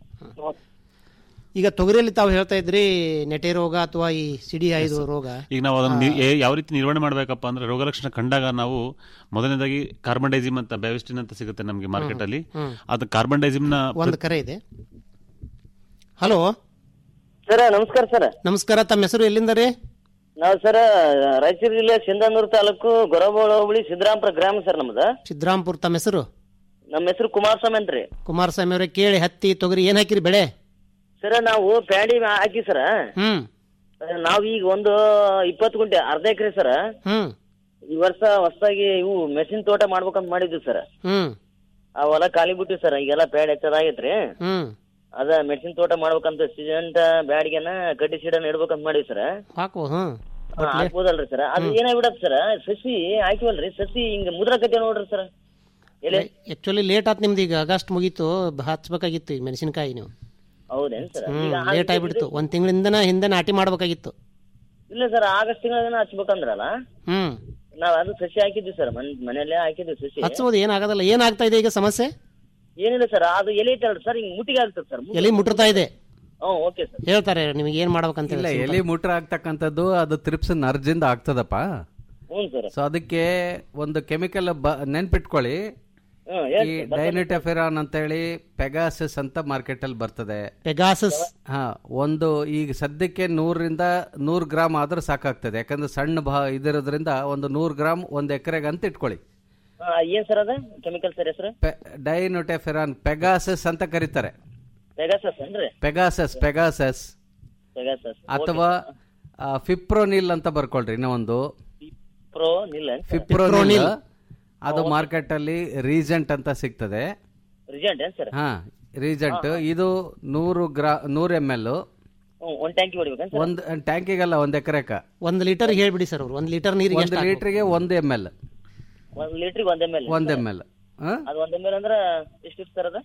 ಈಗ ತೊಗರಿಯಲ್ಲಿ ತಾವು ಹೇಳ್ತಾ ಇದ್ರಿ ನೆಟೆ ರೋಗ ಅಥವಾ ಈ ಸಿಡಿ ಐದು ರೋಗ ಈಗ ನಾವು ಅದನ್ನು ನಿ- ಏ- ಯಾವ ರೀತಿ ನಿರ್ವಹಣೆ ಮಾಡಬೇಕಪ್ಪ ಅಂದ್ರೆ ರೋಗ ಲಕ್ಷಣ ಕಂಡಾಗ ನಾವು ಮೊದಲನೇದಾಗಿ ಕಾರ್ಬನ್ ಅಂತ ಬ್ಯಾವಿಸ್ಟಿನ್ ಅಂತ ಸಿಗುತ್ತೆ ನಮಗೆ ಮಾರ್ಕೆಟ್ ಅಲ್ಲಿ ಹ್ಮ್. ಅದು ಕಾರ್ಬನ್ ನ ಒಂದು ಕರೆ ಇದೆ ಹಲೋ ಸರ್ ನಮಸ್ಕಾರ ಸರ್ ನಮಸ್ಕಾರ ತಮ್ಮ ಹೆಸರು ಎಲ್ಲಿಂದ ರೀ ನಾವು ಸರ್ ರಾಯಚೂರು ಜಿಲ್ಲೆ ಸಿಂಧನೂರು ತಾಲೂಕು ಗೊರಬೋಳ ಹೋಬಳಿ ಸಿದ್ದರಾಮಪುರ ಗ್ರಾಮ ಸರ್ ನಮ್ದು ಸಿದ್ದರಾಮ್ಪುರ್ ತಮ್ಮ ಹೆಸರು ನಮ್ಮ ಹೆಸರು ಕುಮಾರಸ್ವಾಮಿ ಅಂತ್ರಿ ಕುಮಾರಸ್ವಾಮಿ ಅವರೇ ಕೇಳಿ ಹತ್ತಿ ತೊಗರಿ ಏನ್ ಹಾಕಿರಿ ಬೆಳೆ ಸರ ನಾವು ಪ್ಯಾಡಿ ಹಾಕಿ ಸರ ಹ್ಮ್ ನಾವ್ ಈಗ ಒಂದು ಇಪ್ಪತ್ತು ಗುಂಟೆ ಅರ್ಧ ಎಕರೆ ಸರ ಹ್ಮ್ ಈ ವರ್ಷ ಹೊಸದಾಗಿ ಇವು ಮೆಣಸಿನ ತೋಟ ಮಾಡ್ಬೇಕಂತ ಮಾಡಿದ್ವಿ ಸರ್ ಹ್ಮ್ ಆ ಹೊಲ ಖಾಲಿ ಬಿಟ್ಟಿವಿ ಸರ್ ಈಗೆಲ್ಲ ಪ್ಯಾಡ್ ಹೆಚ್ಚದಾಗೈತ್ರಿ ಹ್ಮ್ ಅದ ಮೆಣಸಿನ ತೋಟ ಮಾಡ್ಬೇಕಂತ ಸಿಜೆಂಟ್ ಬ್ಯಾಡಿಗೆನ ಕಡ್ಡಿ ಸೀಡನ್ ಇಡ್ಬೇಕಂತ ಮಾಡಿವಿ ಸರ್ ಹಾಕು ಹ್ಮ್ ಹಾಕ್ಬೋದಲ್ರಿ ಸರ್ ಅದು ಏನಾಗ್ಬಿಡತ್ ಸರ್ ಸಸಿ ಹಾಕಿವಲ್ರಿ ಸಸಿ ಹಿಂಗ ಮುದ್ರಕತೆ ನೋಡ್ರಿ ಸರ್ ಎಲೆ ಆಕ್ಚುಲಿ ಲೇಟ್ ಆತ್ ನಿಮ್ದು ಈಗ ಆಗಸ್ಟ್ ಮುಗೀತು ಬ- ಹಚ್ಬೇಕಾಗಿತ್ತು ಈಗ ಮೆಣಸಿನಕಾಯಿ ನೀವು ಹೌದೇನ್ ಸರ್ ಹ್ಮ್ ಈಗ ಲೇಟ್ ಆಗ್ಬಿಡ್ತು ಒಂದ್ ತಿಂಗಳಿಂದನ ಹಿಂದೆ ನಾಟಿ ಮಾಡ್ಬೇಕಾಗಿತ್ತು ಇಲ್ಲ ಸರ್ ಆಗಸ್ಟ್ ತಿಂಗಳ ಹಚ್ಬೇಕಂದ್ರಲ್ಲ ಹ್ಮ್ ನಾವ್ ಅದು ಸಸಿ ಹಾಕಿದ್ವಿ ಸರ್ ಮನ್ ಮನೆಯಲ್ಲೇ ಹಾಕಿದ್ವಿ ಸಸಿ ಹಚ್ಬೋದು ಏನಾಗೋದಲ್ಲ ಏನಾಗ್ತಾ ಇದೆ ಈಗ ಸಮಸ್ಯೆ ಏನಿಲ್ಲ ಸರ್ ಅದು ಎಲೆ ಐತಲ್ರಿ ಸರ್ ಹಿಂಗ್ ಮುಟ್ಟಿಗೆ ಆಗ್ತದೆ ಸರ್ ಎಲ್ಲಿ ಮುಟ್ರತಾ ಇದೆ ಹ್ಮ್ ಓಕೆ ಸರ್ ಹೇಳ್ತಾರೆ ನಿಮಗೆ ಏನ್ ಮಾಡ್ಬೇಕಂತ ಇಲ್ಲ ಹೇಳಿ ಎಲಿ ಮುಟ್ರ ಆಗ್ತಕ್ಕಂಥದ್ದು ಅದು ತ್ರಿಪ್ಸ್ ನರ್ಜಿಂದ ಆಗ್ತದಪ್ಪ ಹ್ಞೂ ಸರ್ ಸೊ ಅದಕ್ಕೆ ಒಂದು ಕೆಮಿಕಲ್ ಬ ನೆನ್ಪಿಟ್ಕೊಳ್ಳಿ ಹ್ಮ್ ಈ ಹೇಳಿ ಸರ್ ಡೈನಿಟೆಫೆರಾನ್ ಅಂತ ಹೇಳಿ ಪೆಗಾಸಿಸ್ ಅಂತ ಮಾರ್ಕೆಟ್ ಅಲ್ಲಿ ಬರ್ತದೆ ಪೆಗಾಸಸ್ ಹಾ ಒಂದು ಈಗ ಸದ್ಯಕ್ಕೆ ನೂರರಿಂದ ನೂರು ಗ್ರಾಮ್ ಆದ್ರೆ ಸಾಕಾಗ್ತದೆ ಯಾಕಂದ್ರೆ ಸಣ್ಣ ಭಾ ಇದಿರೋದ್ರಿಂದ ಒಂದು ನೂರು ಗ್ರಾಮ್ ಒಂದು ಎಕರೆಗೆ ಅಂತ ಇಟ್ಕೊಳ್ಳಿ ಹಾ, ಏನ್ ಸರ್ ಅದ ಕೆಮಿಕಲ್ ಸರ್ ಹೆಸರು ಡೈನೋಟೆಫೆರಾನ್ ಪೆಗಾಸಸ್ ಅಂತ ಕರೀತಾರೆ ಪೆಗಾಸಸ್ ಏನ್ರಿ ಪೆಗಾಸಸ್ ಪೆಗಾಸಸ್ ಪೆಗಾಸಸ್ ಅಥವಾ ಫಿಪ್ರೋನಿಲ್ ಅಂತ ಬರ್ಕೊಳ್ರಿ ಇನ್ನೂ ಒಂದು ಪ್ರೋ ನಿಲ್ಲ ಫಿಪ್ರೋನಿಲ್ ಅದು ಮಾರ್ಕೆಟ್ ಅಲ್ಲಿ ರೀಸೆಂಟ್ ಅಂತ ಸಿಗ್ತದೆ ರಿಜೆಂಟ್ ಏನ್ ಸರ್ ಹಾ ರೀಸೆಂಟ್ ಇದು ನೂರು ಗ್ರಾ ನೂರು ಎಮ್ ಎಲ್ ಹ್ಮ್ ಒಂದ್ ಟ್ಯಾಂಕಿ ಹೊಡಿಬೇಕೇನ್ ಸರ್ ಒಂದು ಟ್ಯಾಂಕಿಗಲ್ಲ ಒಂದ್ ಎಕರೆಕ ಒಂದ್ ಲೀಟರ್ ಹೇಳ್ಬಿಡಿ ಸರ್ ಅವ್ರು ಒಂದ್ ಲೀಟರ್ ನೀರಿಗೆ ಒಂದು ಲೀಟರ್ಗೆ ಒಂದು ಎಮ್ ಎಲ್ ಒಂದ್ ಲೀಟ್ರಿಗೆ ಒಂದ್ ಎಮ್ ಎಲ್ ಒಂದ್ ಎಮ್ ಎಲ್ ಅದು ಒಂದ್ ಎಮ್ ಎಲ್ ಅಂದ್ರ ಎಷ್ಟು ಸರ್ ಅದ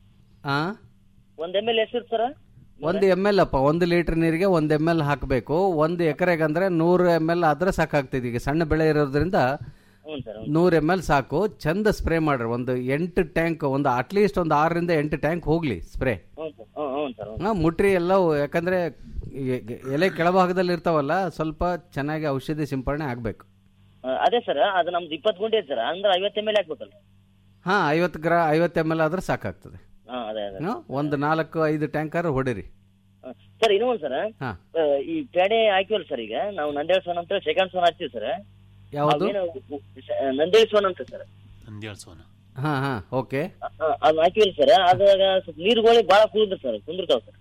ಆ ಒಂದ್ ಎಮ್ ಎಲ್ ಎಷ್ಟು ಸರ್ ಒಂದು ಎಮ್ ಎಲ್ ಅಪ್ಪ ಒಂದು ಲೀಟರ್ ನೀರಿಗೆ ಒಂದು ಎಮ್ ಎಲ್ ಹಾಕಬೇಕು ಒಂದು ಎಕರೆಗೆ ಅಂದ್ರೆ ನೂರು ಎಮ್ ಎಲ್ ಆದ್ರೆ ಸಾಕಾಗ್ತದೆ ಈಗ ಸಣ್ಣ ಬೆಳೆ ಇರೋದ್ರಿಂದ ಹ್ಞೂ ಸರ್ ನೂರು ಎಮ್ ಎಲ್ ಸಾಕು ಚಂದ ಸ್ಪ್ರೇ ಮಾಡ್ರಿ ಒಂದು ಎಂಟು ಟ್ಯಾಂಕ್ ಒಂದು ಅಟ್ಲೀಸ್ಟ್ ಒಂದು ಆರರಿಂದ ಎಂಟು ಟ್ಯಾಂಕ್ ಹೋಗ್ಲಿ ಸ್ಪ್ರೇ ಹ್ಞೂ ಸರ್ ಹ್ಞೂ ಹ್ಞೂ ಸರ್ ಹಾ ಮುಟ್ರಿ ಎಲ್ಲವೂ ಯಾಕಂದ್ರೆ ಈ ಎಲೆ ಕೆಳಭಾಗದಲ್ಲಿ ಇರ್ತಾವಲ್ಲ ಸ್ವಲ್ಪ ಚೆನ್ನಾಗಿ ಔಷಧಿ ಸಿಂಪರಣೆ ಆಗ್ಬೇಕು ಅದೇ ಸರ್ ಅದು ನಮ್ದು ಇಪ್ಪತ್ತು ಗುಂಟೆ ಐತೆ ಸರ್ ಅಂದ್ರೆ ಐವತ್ತು ಎಮ್ ಎಲ್ ಹಾಕ್ಬೇಕಲ್ಲ ಹಾ ಐವತ್ತು ಗ್ರಾ ಐವತ್ತು ಎಮ್ ಎಲ್ ಆದ್ರೆ ಸಾಕಾಗ್ತದೆ ಹಾ ಅದೇ ಅದೇ ಹಾ, ಒಂದು ನಾಲ್ಕು ಐದು ಟ್ಯಾಂಕರ್ ಹೊಡಿರಿ ಸರ್ ಇನ್ನೂ ಒಂದು ಸರ್ ಹಾ ಈ ಪೇಡೆ ಹಾಕಿವಲ್ಲ ಸರ್ ಈಗ ನಾವು ನಂದೇಳ್ ಸೋನ್ ಅಂತ ಸೆಕೆಂಡ್ ಸೋನ್ ಹಾಕ್ತೀವಿ ಸರ್ ಯಾವುದು ನಂದೇಳ್ ಸೋನ್ ಅಂತ ಸರ್ ನಂದ್ಯಾಳ್ ಸೋನ ಹಾ ಹಾ ಓಕೆ ಅದು ಹಾಕಿವಲ್ಲ ಸರ್ ಅದಾಗ ಸ್ವಲ್ಪ ನೀರುಗಳು ಭಾಳ ಕುಂದ್ರ ಸರ್ ಕುಂದಿರ್ತಾವ ಸರ್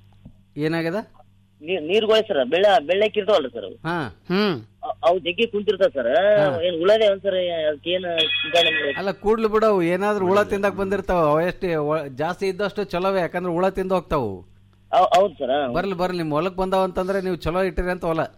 ಏನಾಗ್ಯದ ನೀರ್ ನೀರುಗಳು ಸರ್ ಬೆಳ್ಳ ಬೆಳ್ಳಕ್ಕೆ ಇರ್ತಾವಲ್ರಿ ಸರ್ ಅವು ಹಾ ಹ್ಮ್ ಅ- ಅವು ಜಗ್ಗಿ ಕುಂತಿರ್ತಾವ ಸರ್ ಏನ್ ಉಳದೆ ಒಂದ್ ಸರ್ ಅದಕ್ಕೆ ಏನ್ ಸಿಂಪಡಣೆ ಮಾಡ್ಬೇಕು? ಅಲ್ಲ ಕೂಡ್ಲು ಬಿಡವು ಏನಾದ್ರೂ ಹುಳ ತಿಂದಕ್ ಬಂದಿರ್ತಾವ ಅವೆಷ್ಟು ಜಾಸ್ತಿ ಇದ್ದಷ್ಟು ಚಲೋವೆ ಯಾಕಂದ್ರೆ ಹುಳ ತಿಂದು ಹೋಗ್ತಾವು ಹೌ- ಹೌದ್ ಸರ್ ಬರ್ಲಿ ಬರ್ಲಿ ನಿಮ್ ಹೊಲಕ್ ಬಂದಾವ ಅಂತಂದ್ರೆ ನೀವು ಚಲೋ ಇಟ್ಟಿರಿ ಅಂತ ಹೊಲ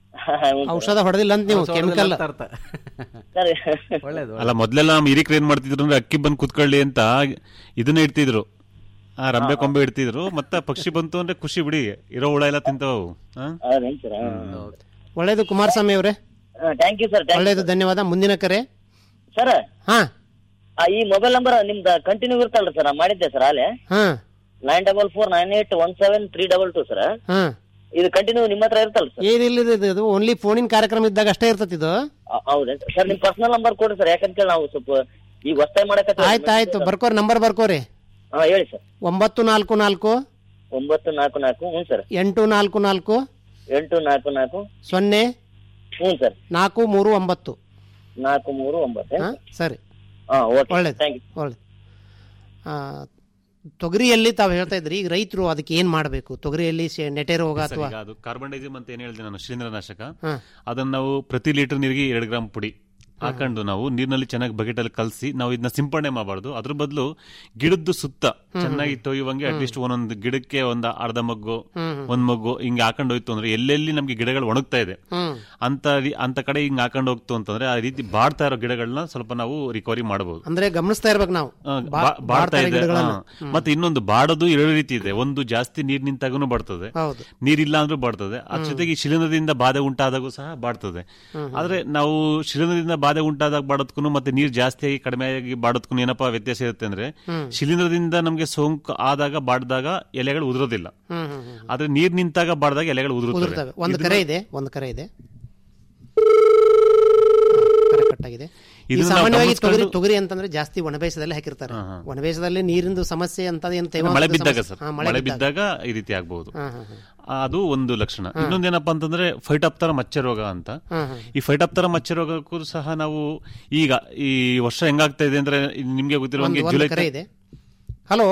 ಔಷಧ ಹೊಡೆದಿಲ್ಲ ಅಂತ ನೀವು ಔಷಧ ಹೊಡೆದಿಲ್ಲ ಕೆಮಿಕಲ್ ಅಂತ ಅರ್ಥ. ಸರ್ ಒಳ್ಳೇದು ಅಲ್ಲ ಮೊದ್ಲೆಲ್ಲ ನಮ್ಮ ಹಿರಿಕರು ಏನ್ ಮಾಡ್ತಿದ್ರು ಅಂದ್ರೆ ಅಕ್ಕಿ ಬಂದು ಕುತ್ಕೊಳ್ಳಿ ಅಂತ ಇದನ್ನ ಇಡ್ತಿದ್ರು ಆ ರಂಬೆ ಕೊಂಬೆ ಇಡ್ತಿದ್ರು ಮತ್ತೆ ಪಕ್ಷಿ ಬಂತು ಅಂದ್ರೆ ಖುಷಿ ಬಿಡಿ ಇರೋ ಹುಳ ಎಲ್ಲ ತಿಂತಾವು ಹಾ? ಹೌದೇನ್ ಸರ್ ಒಳ್ಳೇದು ಕುಮಾರಸ್ವಾಮಿ ಅವರೇ ಥ್ಯಾಂಕ್ ಯು ಸರ್ ಒಳ್ಳೇದು ಧನ್ಯವಾದ ಮುಂದಿನ ಕರೆ ಸರ್ ಹಾ ಈ ಮೊಬೈಲ್ ನಂಬರ್ ನಿಮ್ದು ಕಂಟಿನ್ಯೂ ಇರ್ತಲ್ರಿ ಸರ್ ನಾ ಮಾಡಿದ್ದೆ ಸರ್ ಅಲ್ಲೇ ಹಾ nine double four nine eight one seven three double two sir ಹಾ ಇದು ಕಂಟಿನ್ಯೂ ನಿಮ್ಮ ಹತ್ರ ಇರ್ತಲ್ಲ ಸರ್ ಏನಿಲ್ಲ ಇದು- ಇದು ಓನ್ಲಿ ಫೋನಿನ ಕಾರ್ಯಕ್ರಮ ಇದ್ದಾಗ ಅಷ್ಟೇ ಇರ್ತತಿ ಇದು ಹೌದೇನ್ ಸರ್ ನಿಮ್ ಪರ್ಸನಲ್ ನಂಬರ್ ಕೊಡ್ರಿ ಸರ್ ಯಾಕಂತ ನಾವು ಸ್ವಲ್ಪ ಈಗ ಹೊಸ್ತಾಗಿ ಮಾಡಕತ್ತೀವಿ ಆಯ್ತು ಆಯ್ತು ಬರ್ಕೋರಿ ನಂಬರ್ ಬರ್ಕೋರಿ ಹಾ ಹೇಳಿ ಸರ್ ಒಂಬತ್ತು ನಾಲ್ಕು ನಾಲ್ಕು ಒಂಬತ್ತು ನಾಲ್ಕು ನಾಲ್ಕು ಹ್ಞೂ ಸರ್ ಎಂಟು ನಾಲ್ಕು ನಾಲ್ಕು ಎಂಟು ನಾಲ್ಕು ನಾಲ್ಕು ಸೊನ್ನೆ ಹ್ಞೂ ಸರ್ ನಾಲ್ಕು ಮೂರು ಒಂಬತ್ತು ನಾಲ್ಕು ಮೂರು ಒಂಬತ್ತು ಹಾ ಸರಿ ಹಾ ಓಕೆ ಒಳ್ಳೇದು ಥ್ಯಾಂಕ್ ಯು ಒಳ್ಳೇದು ಆ, ತೊಗರಿಯಲ್ಲಿ ತಾವು ಹೇಳ್ತಾ ಇದ್ರಿ ಈಗ ರೈತರು ಅದಕ್ಕೆ ಏನ್ ಮಾಡಬೇಕು ತೊಗರಿಯಲ್ಲಿ ಶೆ- ನೆಟೆ ರೋಗ ಸರ್, ಅಥವಾ ಈಗ ಅದು ಕಾರ್ಬನ್ಡೈಸಿಮ್ ಅಂತ ಏನ್ ಹೇಳಿದೆ ನಾನು ಶಿಲೀಂಧ್ರನಾಶಕ ಹಾ. ಅದನ್ನ ನಾವು ಪ್ರತಿ ಲೀಟರ್ ನೀರಿಗೆ ಎರಡು ಗ್ರಾಮ್ ಪುಡಿ ಹಾಕೊಂಡು ನಾವು ನೀರಿನಲ್ಲಿ ಚೆನ್ನಾಗಿ ಬಕೆಟ್ ಅಲ್ಲಿ ಕಲಸಿ ನಾವು ಇದನ್ನ ಸಿಂಪಡಣೆ ಮಾಡಬಾರ್ದು ಅದ್ರ ಬದಲು ಗಿಡದ್ದು ಸುತ್ತ ಚೆನ್ನಾಗಿ ತೊಯ್ಯುವಂಗೆ ಅಟ್ಲೀಸ್ಟ್ ಒಂದೊಂದು ಗಿಡಕ್ಕೆ ಒಂದು ಅರ್ಧ ಮಗ್ಗು ಹ್ಮ್. ಒಂದ್ ಮಗ್ಗು ಹಿಂಗೆ ಹಾಕೊಂಡು ಹೋಯ್ತು ಅಂದ್ರೆ ಎಲ್ಲೆಲ್ಲಿ ನಮ್ಗೆ ಗಿಡಗಳು ಒಣಗ್ತಾ ಇದೆ ಹ್ಮ್. ಅಂತ ರೀ- ಅಂತ ಕಡೆ ಹಿಂಗ್ ಹಾಕೊಂಡು ಹೋಗ್ತು ಅಂತಂದ್ರೆ ಆ ರೀತಿ ಬಾಡ್ತಾ ಇರೋ ಗಿಡಗಳನ್ನ ಸ್ವಲ್ಪ ನಾವು ರಿಕವರಿ ಮಾಡಬಹುದು ಅಂದ್ರೆ ಗಮನಿಸ್ತಾ ಇರ್ಬೇಕು ನಾವು ಆ, ಬಾ- ಬಾ- ಬಾಡ್ತಾ ಬಾಡ್ತಾ ಇದೆ ಗಿಡಗಳನ್ನ. ಹಾ. ಮತ್ತೆ ಇನ್ನೊಂದು ಬಾಡೋದು ಎರಡು ರೀತಿ ಇದೆ ಒಂದು ಜಾಸ್ತಿ ನೀರ್ ನಿಂತಾಗೂ ಬರ್ತದೆ ಹೌದು. ನೀರಿಲ್ಲ ಅಂದ್ರೂ ಬಾಡ್ತದೆ ಅದ್ರ ಜೊತೆಗೆ ಈ ಶಿಲೀಂಧ್ರದಿಂದ ಬಾಧೆ ಉಂಟಾದಾಗೂ ಸಹ ಬಾಡ್ತದೆ ಆದ್ರೆ ನಾವು ಶಿಲೀಂಧ್ರದಿಂದ ಬಾಧೆ ಉಂಟಾದಾಗ ಬಾಡೋದ್ಕು ಮತ್ತೆ ನೀರ್ ಜಾಸ್ತಿಯಾಗಿ ಕಡಿಮೆಯಾಗಿ ಬಾಡೋದ್ಕು ಏನಪ್ಪಾ ವ್ಯತ್ಯಾಸ ಇರುತ್ತೆ ಅಂದ್ರೆ ಹ್ಮ್. ಶಿಲೀಂಧ್ರದಿಂದ ನಮ್ಗೆ ಸೋಂಕು ಆದಾಗ ಬಾಡ್ದಾಗ ಎಲೆಗಳು ಉದುರೋದಿಲ್ಲ ಹ್ಮ್, ಹ್ಮ್, ಹ್ಮ್. ಆದ್ರೆ ನೀರ್ ನಿಂತಾಗ ಬಾಡ್ದಾಗ ಎಲೆಗಳು ಉದುರ್ತವೆ ಉದುರುತ್ತವೆ ಒಂದು ಇದನ್ನ- ಕರೆ ಇದೆ ಒಂದು ಕರೆ ಇದೆ ಕರೆ ಕಟ್ಟಾಗಿದೆ ಈ ಇದನ್ನ ನಾವು ಸಾಮಾನ್ಯವಾಗಿ ತೊಗರಿ ಗಮನಿಸ್ಕೊಂಡು- ತೊಗರಿ ಅಂತಂದ್ರೆ ಜಾಸ್ತಿ ಒಣಬೇಸದಲ್ಲಿ ಹಾಕಿರ್ತಾರೆ ಒಣಬೇಸದಲ್ಲಿ ನೀರಿಂದು ಸಮಸ್ಯೆ ಅಂತ ಏನು ಮಳೆ ಬಿದ್ದಾಗ ಸರ್ ಮಳೆ ಬಿದ್ದಾಗ ಈ ರೀತಿ ಆಗ್ಬಹುದು ಹಾ, ಹಾ, ಅದು ಒಂದು ಲಕ್ಷಣ ಇನ್ನೊಂದೇನಪ್ಪ ಅಂತಂದ್ರೆ ಫೈಟಾಪ್ತರ ಮಚ್ಚೆ ರೋಗ ಅಂತ ಹ್ಮ್, ಹ್ಮ್. ಈ ಫೈಟಾಪ್ತರ ಮಚ್ಚೆ ರೋಗಕ್ಕೂ ಸಹ ನಾವು ಈಗ ಈ ವರ್ಷ ಹೆಂಗಾಗ್ತಾ ಇದೆ ಅಂದ್ರೆ ನಿಮ್ಗೆ ಗೊತ್ತಿರೋ ಒಂದು ಹಂಗೆ ಒಂದು ಜುಲೈ ಕರೆ ಇದೆ ಹಲೋ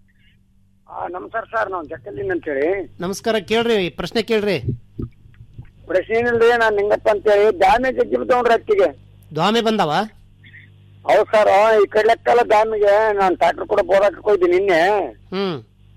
ನಮಸ್ಕಾರ ಸರ್ ನಾವು ಜಕ್ಕಲ್ಲಿನ್ ಅಂತೇಳಿ ನಮಸ್ಕಾರ ಕೇಳ್ರಿ ಪ್ರಶ್ನೆ ಕೇಳ್ರಿ ಪ್ರಶ್ನೆ ಏನಿಲ್ರಿ ನಾನ್ ನಿಂಗಪ್ಪ ಅಂತೇಳಿ ಡ್ಯಾಮೇಜ್ ಎಜ್ಜಿ ತಗೊಂಡ್ರಿ ಹತ್ತಿಗೆ ದ್ವಾಮೆ ಬಂದವ ಹೌದ್ ಸರ್ ಈ ಕಡ್ಲೆಕ್ಕಲ್ಲ ಡ್ಯಾಮಿಗೆ ನಾನ್ ಟ್ರಾಕ್ಟರ್ ಕೂಡ ಬೋದಾಕ ಹೋಯ್ದಿ ನಿನ್ನೆ ಹ್ಮ್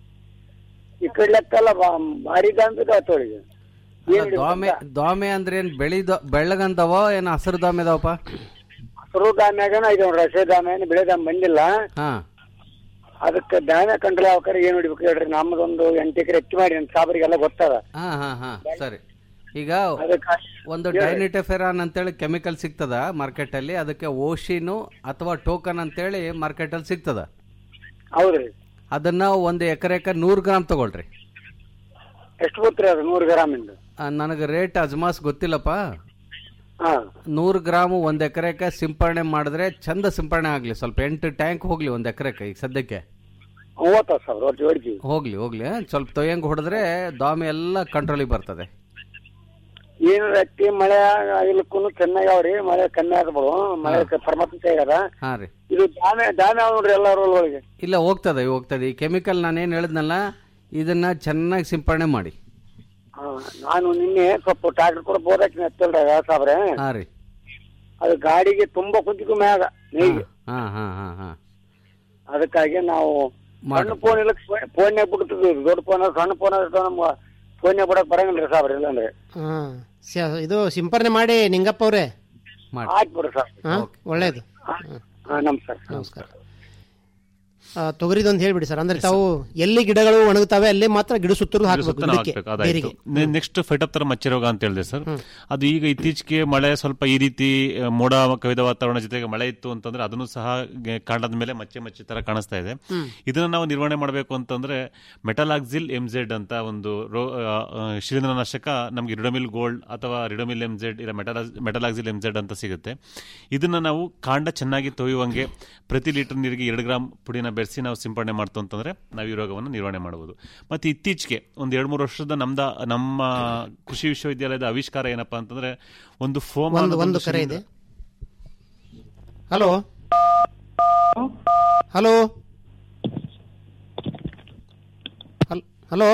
ಈ ಕಡ್ಲೆಕ್ಕಲ್ಲ ಭಾರಿ ಡ್ಯಾಮ್ ಇದೆ ತೋಳಿಗೆ ಏನ್ ದ್ವಾಮೆ ದ್ವಾಮೆ ಅಂದ್ರೆ ಏನ್ ಬೆಳಿ ಬೆಳ್ಳಗಂದವ ಏನ್ ಹಸಿರು ದ್ವಾಮೆ ಅದಾವಪ್ಪ ಹಸಿರು ಡ್ಯಾಮ್ಯಾಗ ಇದು ರಸೆ ಡ್ಯಾಮ್ ಏನು ಬೆಳೆ ಡ್ಯಾಮ್ ಬಂದಿಲ್ಲ ಹಾ ಅದಕ್ಕೆ ಡ್ಯಾಮೇ ಕಂಟ್ರೋಲ್ ಆಗ್ಬೇಕಾರೆ ಏನ್ ಹೊಡಿಬೇಕು ಹೇಳ್ರಿ ನಮ್ಮದೊಂದು ಎಂಟು ಎಕರೆ ಹೆಚ್ಚು ಮಾಡಿ ನಮ್ ಸಾಬರಿಗೆಲ್ಲ ಗೊತ್ತದ ಹಾ ಹಾ ಹಾ ಸರಿ ಈಗ ಅದಕ್ಕೆ ಒಂದು ಹೇಳಿ. ಡೈನಿಟೆಫೆರಾನ್ ಅಂತೇಳಿ ಕೆಮಿಕಲ್ ಸಿಗ್ತದ ಮಾರ್ಕೆಟ್ ಅಲ್ಲಿ ಅದಕ್ಕೆ ಓಶಿನು ಅಥವಾ ಟೋಕನ್ ಅಂತೇಳಿ ಮಾರ್ಕೆಟ್ ಅಲ್ಲಿ ಸಿಗ್ತದ ಹೌದ್ರಿ ಅದನ್ನ ಒಂದು ಎಕರೆಕ ನೂರು ಗ್ರಾಮ್ ತಗೊಳ್ರಿ ಎಷ್ಟು ಗೊತ್ತ್ರಿ ಅದು ನೂರು ಗ್ರಾಮ್ ಇಂದ ಆ, ನನಗೆ ರೇಟ್ ಅಜ್ಮಾಸ್ ಗೊತ್ತಿಲ್ಲಪ್ಪ ಹಾ ನೂರು ಗ್ರಾಮ್ ಒಂದ್ ಎಕರೆಕ ಸಿಂಪರಣೆ ಮಾಡಿದ್ರೆ ಚಂದ ಸಿಂಪರಣೆ ಆಗ್ಲಿ ಸ್ವಲ್ಪ ಎಂಟು ಟ್ಯಾಂಕ್ ಹೋಗ್ಲಿ ಒಂದ್ ಎಕರೆಕ ಈಗ ಸದ್ಯಕ್ಕೆ ಮೂವತ್ತ ಸಾವಿರ ಒಟ್ಟು ಹೊಡ್ತೀವಿ ಹೋಗ್ಲಿ ಹೋಗ್ಲಿ ಸ್ವಲ್ಪ ತೊಯ್ಯಂಗ್ ಹೊಡೆದ್ರೆ ದಾಮಿ ಎಲ್ಲ ಕಂಟ್ರೋಲಿಗೆ ಬರ್ತದೆ ಏನು ರತ್ತಿ ಮಳೆ ಇಲ್ಲಕ್ಕೂ ಚೆನ್ನಾಗಿ ಅವ್ರಿ ಮಳೆ ಕಮ್ಮಿ ಆಗ್ಬೋದು ಮಳೆ ಪರಮಾತ್ಮ ಆಗ್ಯದ ಹಾ ರೀ ಇದು ದಾಮೆ ದಾಮೆ ಅವ ನೋಡ್ರಿ ಎಲ್ಲ ರೋಲ್ ಒಳಗೆ ಇಲ್ಲ ಹೋಗ್ತದೆ ಹೋಗ್ತದೆ ಈ ಕೆಮಿಕಲ್ ನಾನೇನು ಹೇಳಿದ್ನಲ್ಲ ಇದನ್ನ ಚೆನ್ನಾಗಿ ಸಿಂಪರಣೆ ಮಾಡಿ ಹಾ, ನಾನು ನಿನ್ನೆ ಸ್ವಲ್ಪ ಟ್ರಾಕ್ಟರ್ ಕೂಡ ಬೋದಾಕಿ ಹತ್ತಲ್ರಿ ಸಾಬ್ರೆ ಹಾ ರೀ ಅದು ಗಾಡಿಗೆ ತುಂಬಾ ಕುಂತಿಗೂ ಮ್ಯಾಗ ನೀರಿಗೆ ಹಾ ಹಾ ಹಾ ಹಾ ಅದಕ್ಕಾಗಿ ನಾವು ಮಾಡ್ರಿ. ಸಣ್ಣ ಫೋನ್ ಇಲ್ಲ ಫೋನ್ಯಾಗ ಬಿಡ್ತಿದ್ವಿ ದೊಡ್ಡ ಫೋನ್ ಸಣ್ಣ ಫೋನ್ ನಮ್ಮ ಫೋನ್ಯಾಗ ಬಿಡಕ್ ಬರಂಗಿಲ್ರಿ ಸಾಬ್ರಿ ಇಲ್ಲಾಂದ್ರೆ ಹಾ ಸ- ಇದು ಸಿಂಪರಣೆ ಮಾಡಿ ನಿಂಗಪ್ಪ ಅವ್ರೆ ಆಯ್ತು ಬಿಡ್ರಿ ಸರ್ ಹಾ ಒಳ್ಳೇದು ಹಾ ನಮಸ್ಕಾರ ನಮಸ್ಕಾರ ಆ, ತೊಗರಿದೊಂದು ಹೇಳ್ಬಿಡಿ ಸರ್ ಅಂದ್ರೆ ತಾವು ಎಲ್ಲಿ ಗಿಡಗಳು ಒಣಗುತ್ತವೆ ಅಲ್ಲಿ ಮಾತ್ರ ಗಿಡ ಸುತ್ತಲೂ ಹಾಕಬೇಕು ಸುತ್ತಲೂ ಹಾಕ್ಬೇಕು, ಅದಾಯ್ತು ನೆಕ್ಸ್ಟ್ ಫೈಟಪ್ತರ ಮಚ್ಚೆ ರೋಗ ಅಂತ ಹೇಳಿದೆ ಸರ್ ಅದು ಈಗ ಇತ್ತೀಚೆಗೆ ಮಳೆ ಸ್ವಲ್ಪ ಈ ರೀತಿ ಆ, ಮೋಡ ಕವಿದ ವಾತಾವರಣ ಜೊತೆಗೆ ಮಳೆ ಇತ್ತು ಅಂತಂದ್ರೆ ಅದನ್ನು ಸಹ ಗೆ- ಕಾಂಡದ ಮೇಲೆ ಮಚ್ಚೆ ಮಚ್ಚೆ ತರ ಕಾಣಿಸ್ತಾ ಇದೆ ಹ್ಮ್. ಇದನ್ನ ನಾವು ನಿರ್ವಹಣೆ ಮಾಡಬೇಕು ಅಂತಂದ್ರೆ ಮೆಟಲಾಕ್ಸಿಲ್ ಎಂಜೆಡ್ ಅಂತ ಒಂದು ರೋ ಆ, ಆ, ಶಿಲೀಂಧ್ರನಾಶಕ ನಮ್ಗೆ ರಿಡೋಮಿಲ್ ಗೋಲ್ಡ್ ಅಥವಾ ರಿಡೋಮಿಲ್ ಎಂಜೆಡ್ ಇಲ್ಲ ಮೆಟಲಾ ಮೆಟಲಾಕ್ಸಿಲ್ ಎಂಜೆಡ್ ಅಂತ ಸಿಗುತ್ತೆ ಇದನ್ನ ನಾವು ಕಾಂಡ ಚೆನ್ನಾಗಿ ತೊಯ್ಯುವಂಗೆ ಪ್ರತಿ ಲೀಟರ್ ನೀರಿಗೆ ಎರಡು ಗ್ರಾಮ್ ಪುಡಿನ ಬೆರೆಸಿ ನಾವು ಸಿಂಪಡಣೆ ಮಾಡ್ತು ಅಂತಂದ್ರೆ ನಾವು ಈ ರೋಗವನ್ನು ನಿರ್ವಹಣೆ ಮಾಡಬಹುದು ಮತ್ತೆ ಇತ್ತೀಚೆಗೆ ಒಂದು ಎರಡು ಮೂರು ವರ್ಷದ ನಮ್ದ ನಮ್ಮ ಕೃಷಿ ವಿಶ್ವವಿದ್ಯಾಲಯದ ಆವಿಷ್ಕಾರ ಏನಪ್ಪಾ ಅಂತಂದ್ರೆ ಒಂದು ಫೋಮ್ ಒಂದು ಒಂದು ಕರೆ ಇದೆ ಹಲೋ ಹಲೋ ಹಲ್- ಹಲೋ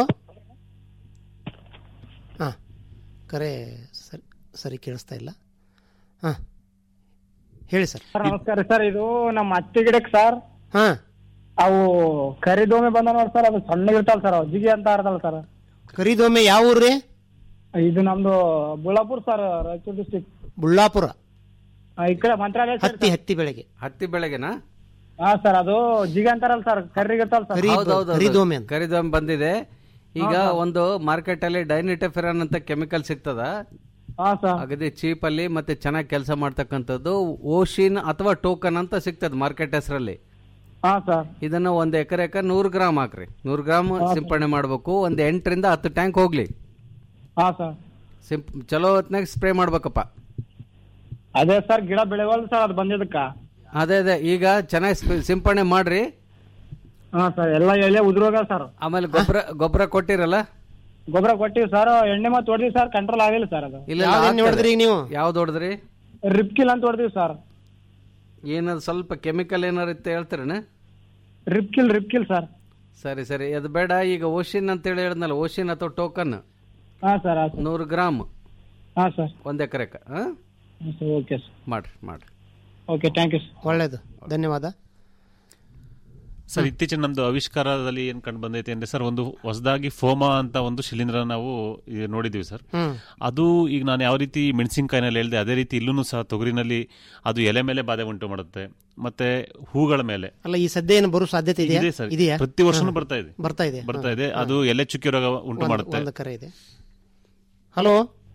ಹಾಂ ಕರೆ ಸರಿ ಸರಿ ಕೇಳಿಸ್ತಾ ಇಲ್ಲ ಹಾಂ ಹೇಳಿ ಸರ್ ಸರ್ ನಮಸ್ಕಾರ ಸರ್ ಇದು ನಮ್ಮ ಹತ್ತಿ ಗಿಡಕ್ಕೆ ಸರ್ ಹಾ ಅವು ಕರಿದೊಮ್ಮೆ ಬಂದ ನೋಡಿ ಸರ್ ಅದು ಸಣ್ಣಗಿರ್ತಾವ ಸರ್ ಅವು ಜಿಗಿ ಅಂತ ಇರ್ತಲ್ಲ ಸರ್ ಕರಿದೊಮ್ಮೆ ಯಾವ ಊರ್ರಿ ಇದು ನಮ್ದು ಬುಳ್ಳಾಪುರ್ ಸರ್ ರಾಯಚೂರು ಡಿಸ್ಟಿಕ್ ಬುಳ್ಳಾಪುರ ಈ ಕಡೆ ಮಂತ್ರಾಲಯ side ಹತ್ತಿ ಹತ್ತಿ ಬೆಳೆಗೆ ಹತ್ತಿ ಬೆಳೆಗೆನಾ ಹಾ ಸರ್ ಅದು ಜಿಗಿ ಅಂತಾರಲ್ಲ ಸರ್ ಕರ್ರಿಗಿರ್ತಾವಲ್ಲ ಸರ್ ಹೌದೌದು ಕರಿದೋಮೆ ಅಂತ. ಕರಿದೋಮೆ ಬಂದಿದೆ ಈಗ ಒಂದು ಮಾರ್ಕೆಟ್ ಅಲ್ಲಿ ಡೈನಿಟೆಫೆರಾನ್ ಅಂತ ಕೆಮಿಕಲ್ ಸಿಗ್ತದ ಹಾ ಸರ್ ಅಗದಿ ಚೀಪ್ ಅಲ್ಲಿ ಮತ್ತೆ ಚೆನ್ನಾಗಿ ಕೆಲಸ ಮಾಡ್ತಕ್ಕಂಥದ್ದು ಓಶಿನ್ ಅಥವಾ ಟೋಕನ್ ಅಂತ ಸಿಗ್ತದೆ ಮಾರ್ಕೆಟ್ ಹೆಸರಲ್ಲಿ ಹಾ ಸರ್ ಇದನ್ನ ಒಂದ್ ಎಕರೆಕ ನೂರು ಗ್ರಾಮ್ ಹಾಕ್ರಿ ನೂರು ಗ್ರಾಮ್ ಸಿಂಪಡಣೆ ಮಾಡ್ಬೇಕು ಒಂದ್ ಎಂಟರಿಂದ ಹತ್ತು ಟ್ಯಾಂಕ್ ಹೋಗ್ಲಿ ಹಾ ಸರ್ ಸಿಂಪ್ ಚಲೋ ಹೊತ್ನಾಗ ಸ್ಪ್ರೇ ಮಾಡ್ಬೇಕಪ್ಪ ಅದೇ ಸರ್ ಗಿಡ ಬೆಳೆವಲ್ಲ ಸರ್ ಅದು ಬಂದಿದ್ದಕ್ಕ ಅದೇ ಅದೇ ಈಗ ಚೆನ್ನಾಗಿ ಸಿಂಪಡಣೆ ಮಾಡ್ರಿ ಹಾ ಸರ್ ಎಲ್ಲ ಎಲೆ ಉದುರೋಗ ಸರ್ ಆಮೇಲೆ ಗೊಬ್ಬರ ಗೊಬ್ಬರ ಕೊಟ್ಟಿರಲ್ಲ ಗೊಬ್ಬರ ಕೊಟ್ಟಿವಿ ಸರ್ ಎಣ್ಣೆ ಮತ್ತೆ ಹೊಡೆದಿವಿ ಸರ್ ಕಂಟ್ರೋಲ್ ಆಗಿಲ್ಲ ಸರ್ ಅದು ಇಲ್ಲ ಯಾವ್ದ್ ಎಣ್ಣೆ ಹೊಡೆದ್ರಿ ಈಗ ನೀವು ಯಾವ್ದು ಹೊಡೆದ್ರಿ ರಿಪ್ಕಿಲ್ ಅಂತ ಹೊಡೆದಿವಿ ಸರ್ ಏನದು ಸ್ವಲ್ಪ ಕೆಮಿಕಲ್ ಏನಾರು ಇತ್ತು ಹೇಳ್ತೀರಣ್ಣ ರಿಪ್ಕಿಲ್ ರಿಪ್ಕಿಲ್ ಸರ್ ಸರಿ ಸರಿ ಅದು ಬೇಡ ಈಗ ಓಶಿನ್ ಅಂತೇಳಿ ಹೇಳಿದ್ನಲ್ಲ ಓಶಿನ್ ಅಥವಾ ಟೋಕನ್ ಹಾ ಸರ್ ನೂರು ಗ್ರಾಮ್ ಹಾ ಸರ್ ಒಂದ್ ಎಕರೆಕ ಓಕೆ ಸರ್ ಮಾಡ್ರಿ ಮಾಡ್ರಿ ಓಕೆ ಥ್ಯಾಂಕ್ ಯು ಒಳ್ಳೇದು ಧನ್ಯವಾದ ಸರ್ ಇತ್ತೀಚೆಗೆ ನಮ್ದು ಆವಿಷ್ಕಾರದಲ್ಲಿ ಏನ್ ಕಂಡು ಬಂದೈತೆ ಅಂದ್ರೆ ಸರ್ ಒಂದು ಹೊಸದಾಗಿ ಫೋಮಾ ಅಂತ ಒಂದು ಶಿಲೀಂಧ್ರ ನಾವು ಈ ನೋಡಿದೀವಿ ಸರ್ ಹ್ಮ್. ಅದು ಈಗ ನಾನು ಯಾವ ರೀತಿ ಮೆಣಸಿನಕಾಯಿನಲ್ಲಿ ಹೇಳಿದೆ ಅದೇ ರೀತಿ ಇಲ್ಲೂ ಸಹ ತೊಗರಿನಲ್ಲಿ ಅದು ಎಲೆ ಮೇಲೆ ಬಾಧೆ ಉಂಟು ಮಾಡುತ್ತೆ ಮತ್ತೆ ಹೂಗಳ ಮೇಲೆ ಅಲ್ಲ ಈ ಸದ್ಯ ಏನು ಬರೋ ಸಾಧ್ಯತೆ ಇದೆಯಾ ಇದೆ ಸರ್ ಇದೆಯಾ ಪ್ರತಿ ವರ್ಷನೂ ಹಾ. ಬರ್ತಾ ಇದೆ ಬರ್ತಾ ಇದೆ ಬರ್ತಾ ಹಾ. ಇದೆ ಹಾ. ಅದು ಎಲೆ ಚುಕ್ಕೆ ರೋಗ ಉಂಟು ಒಂದು- ಮಾಡುತ್ತೆ ಒಂದು ಕರೆ ಇದೆ ಹಲೋ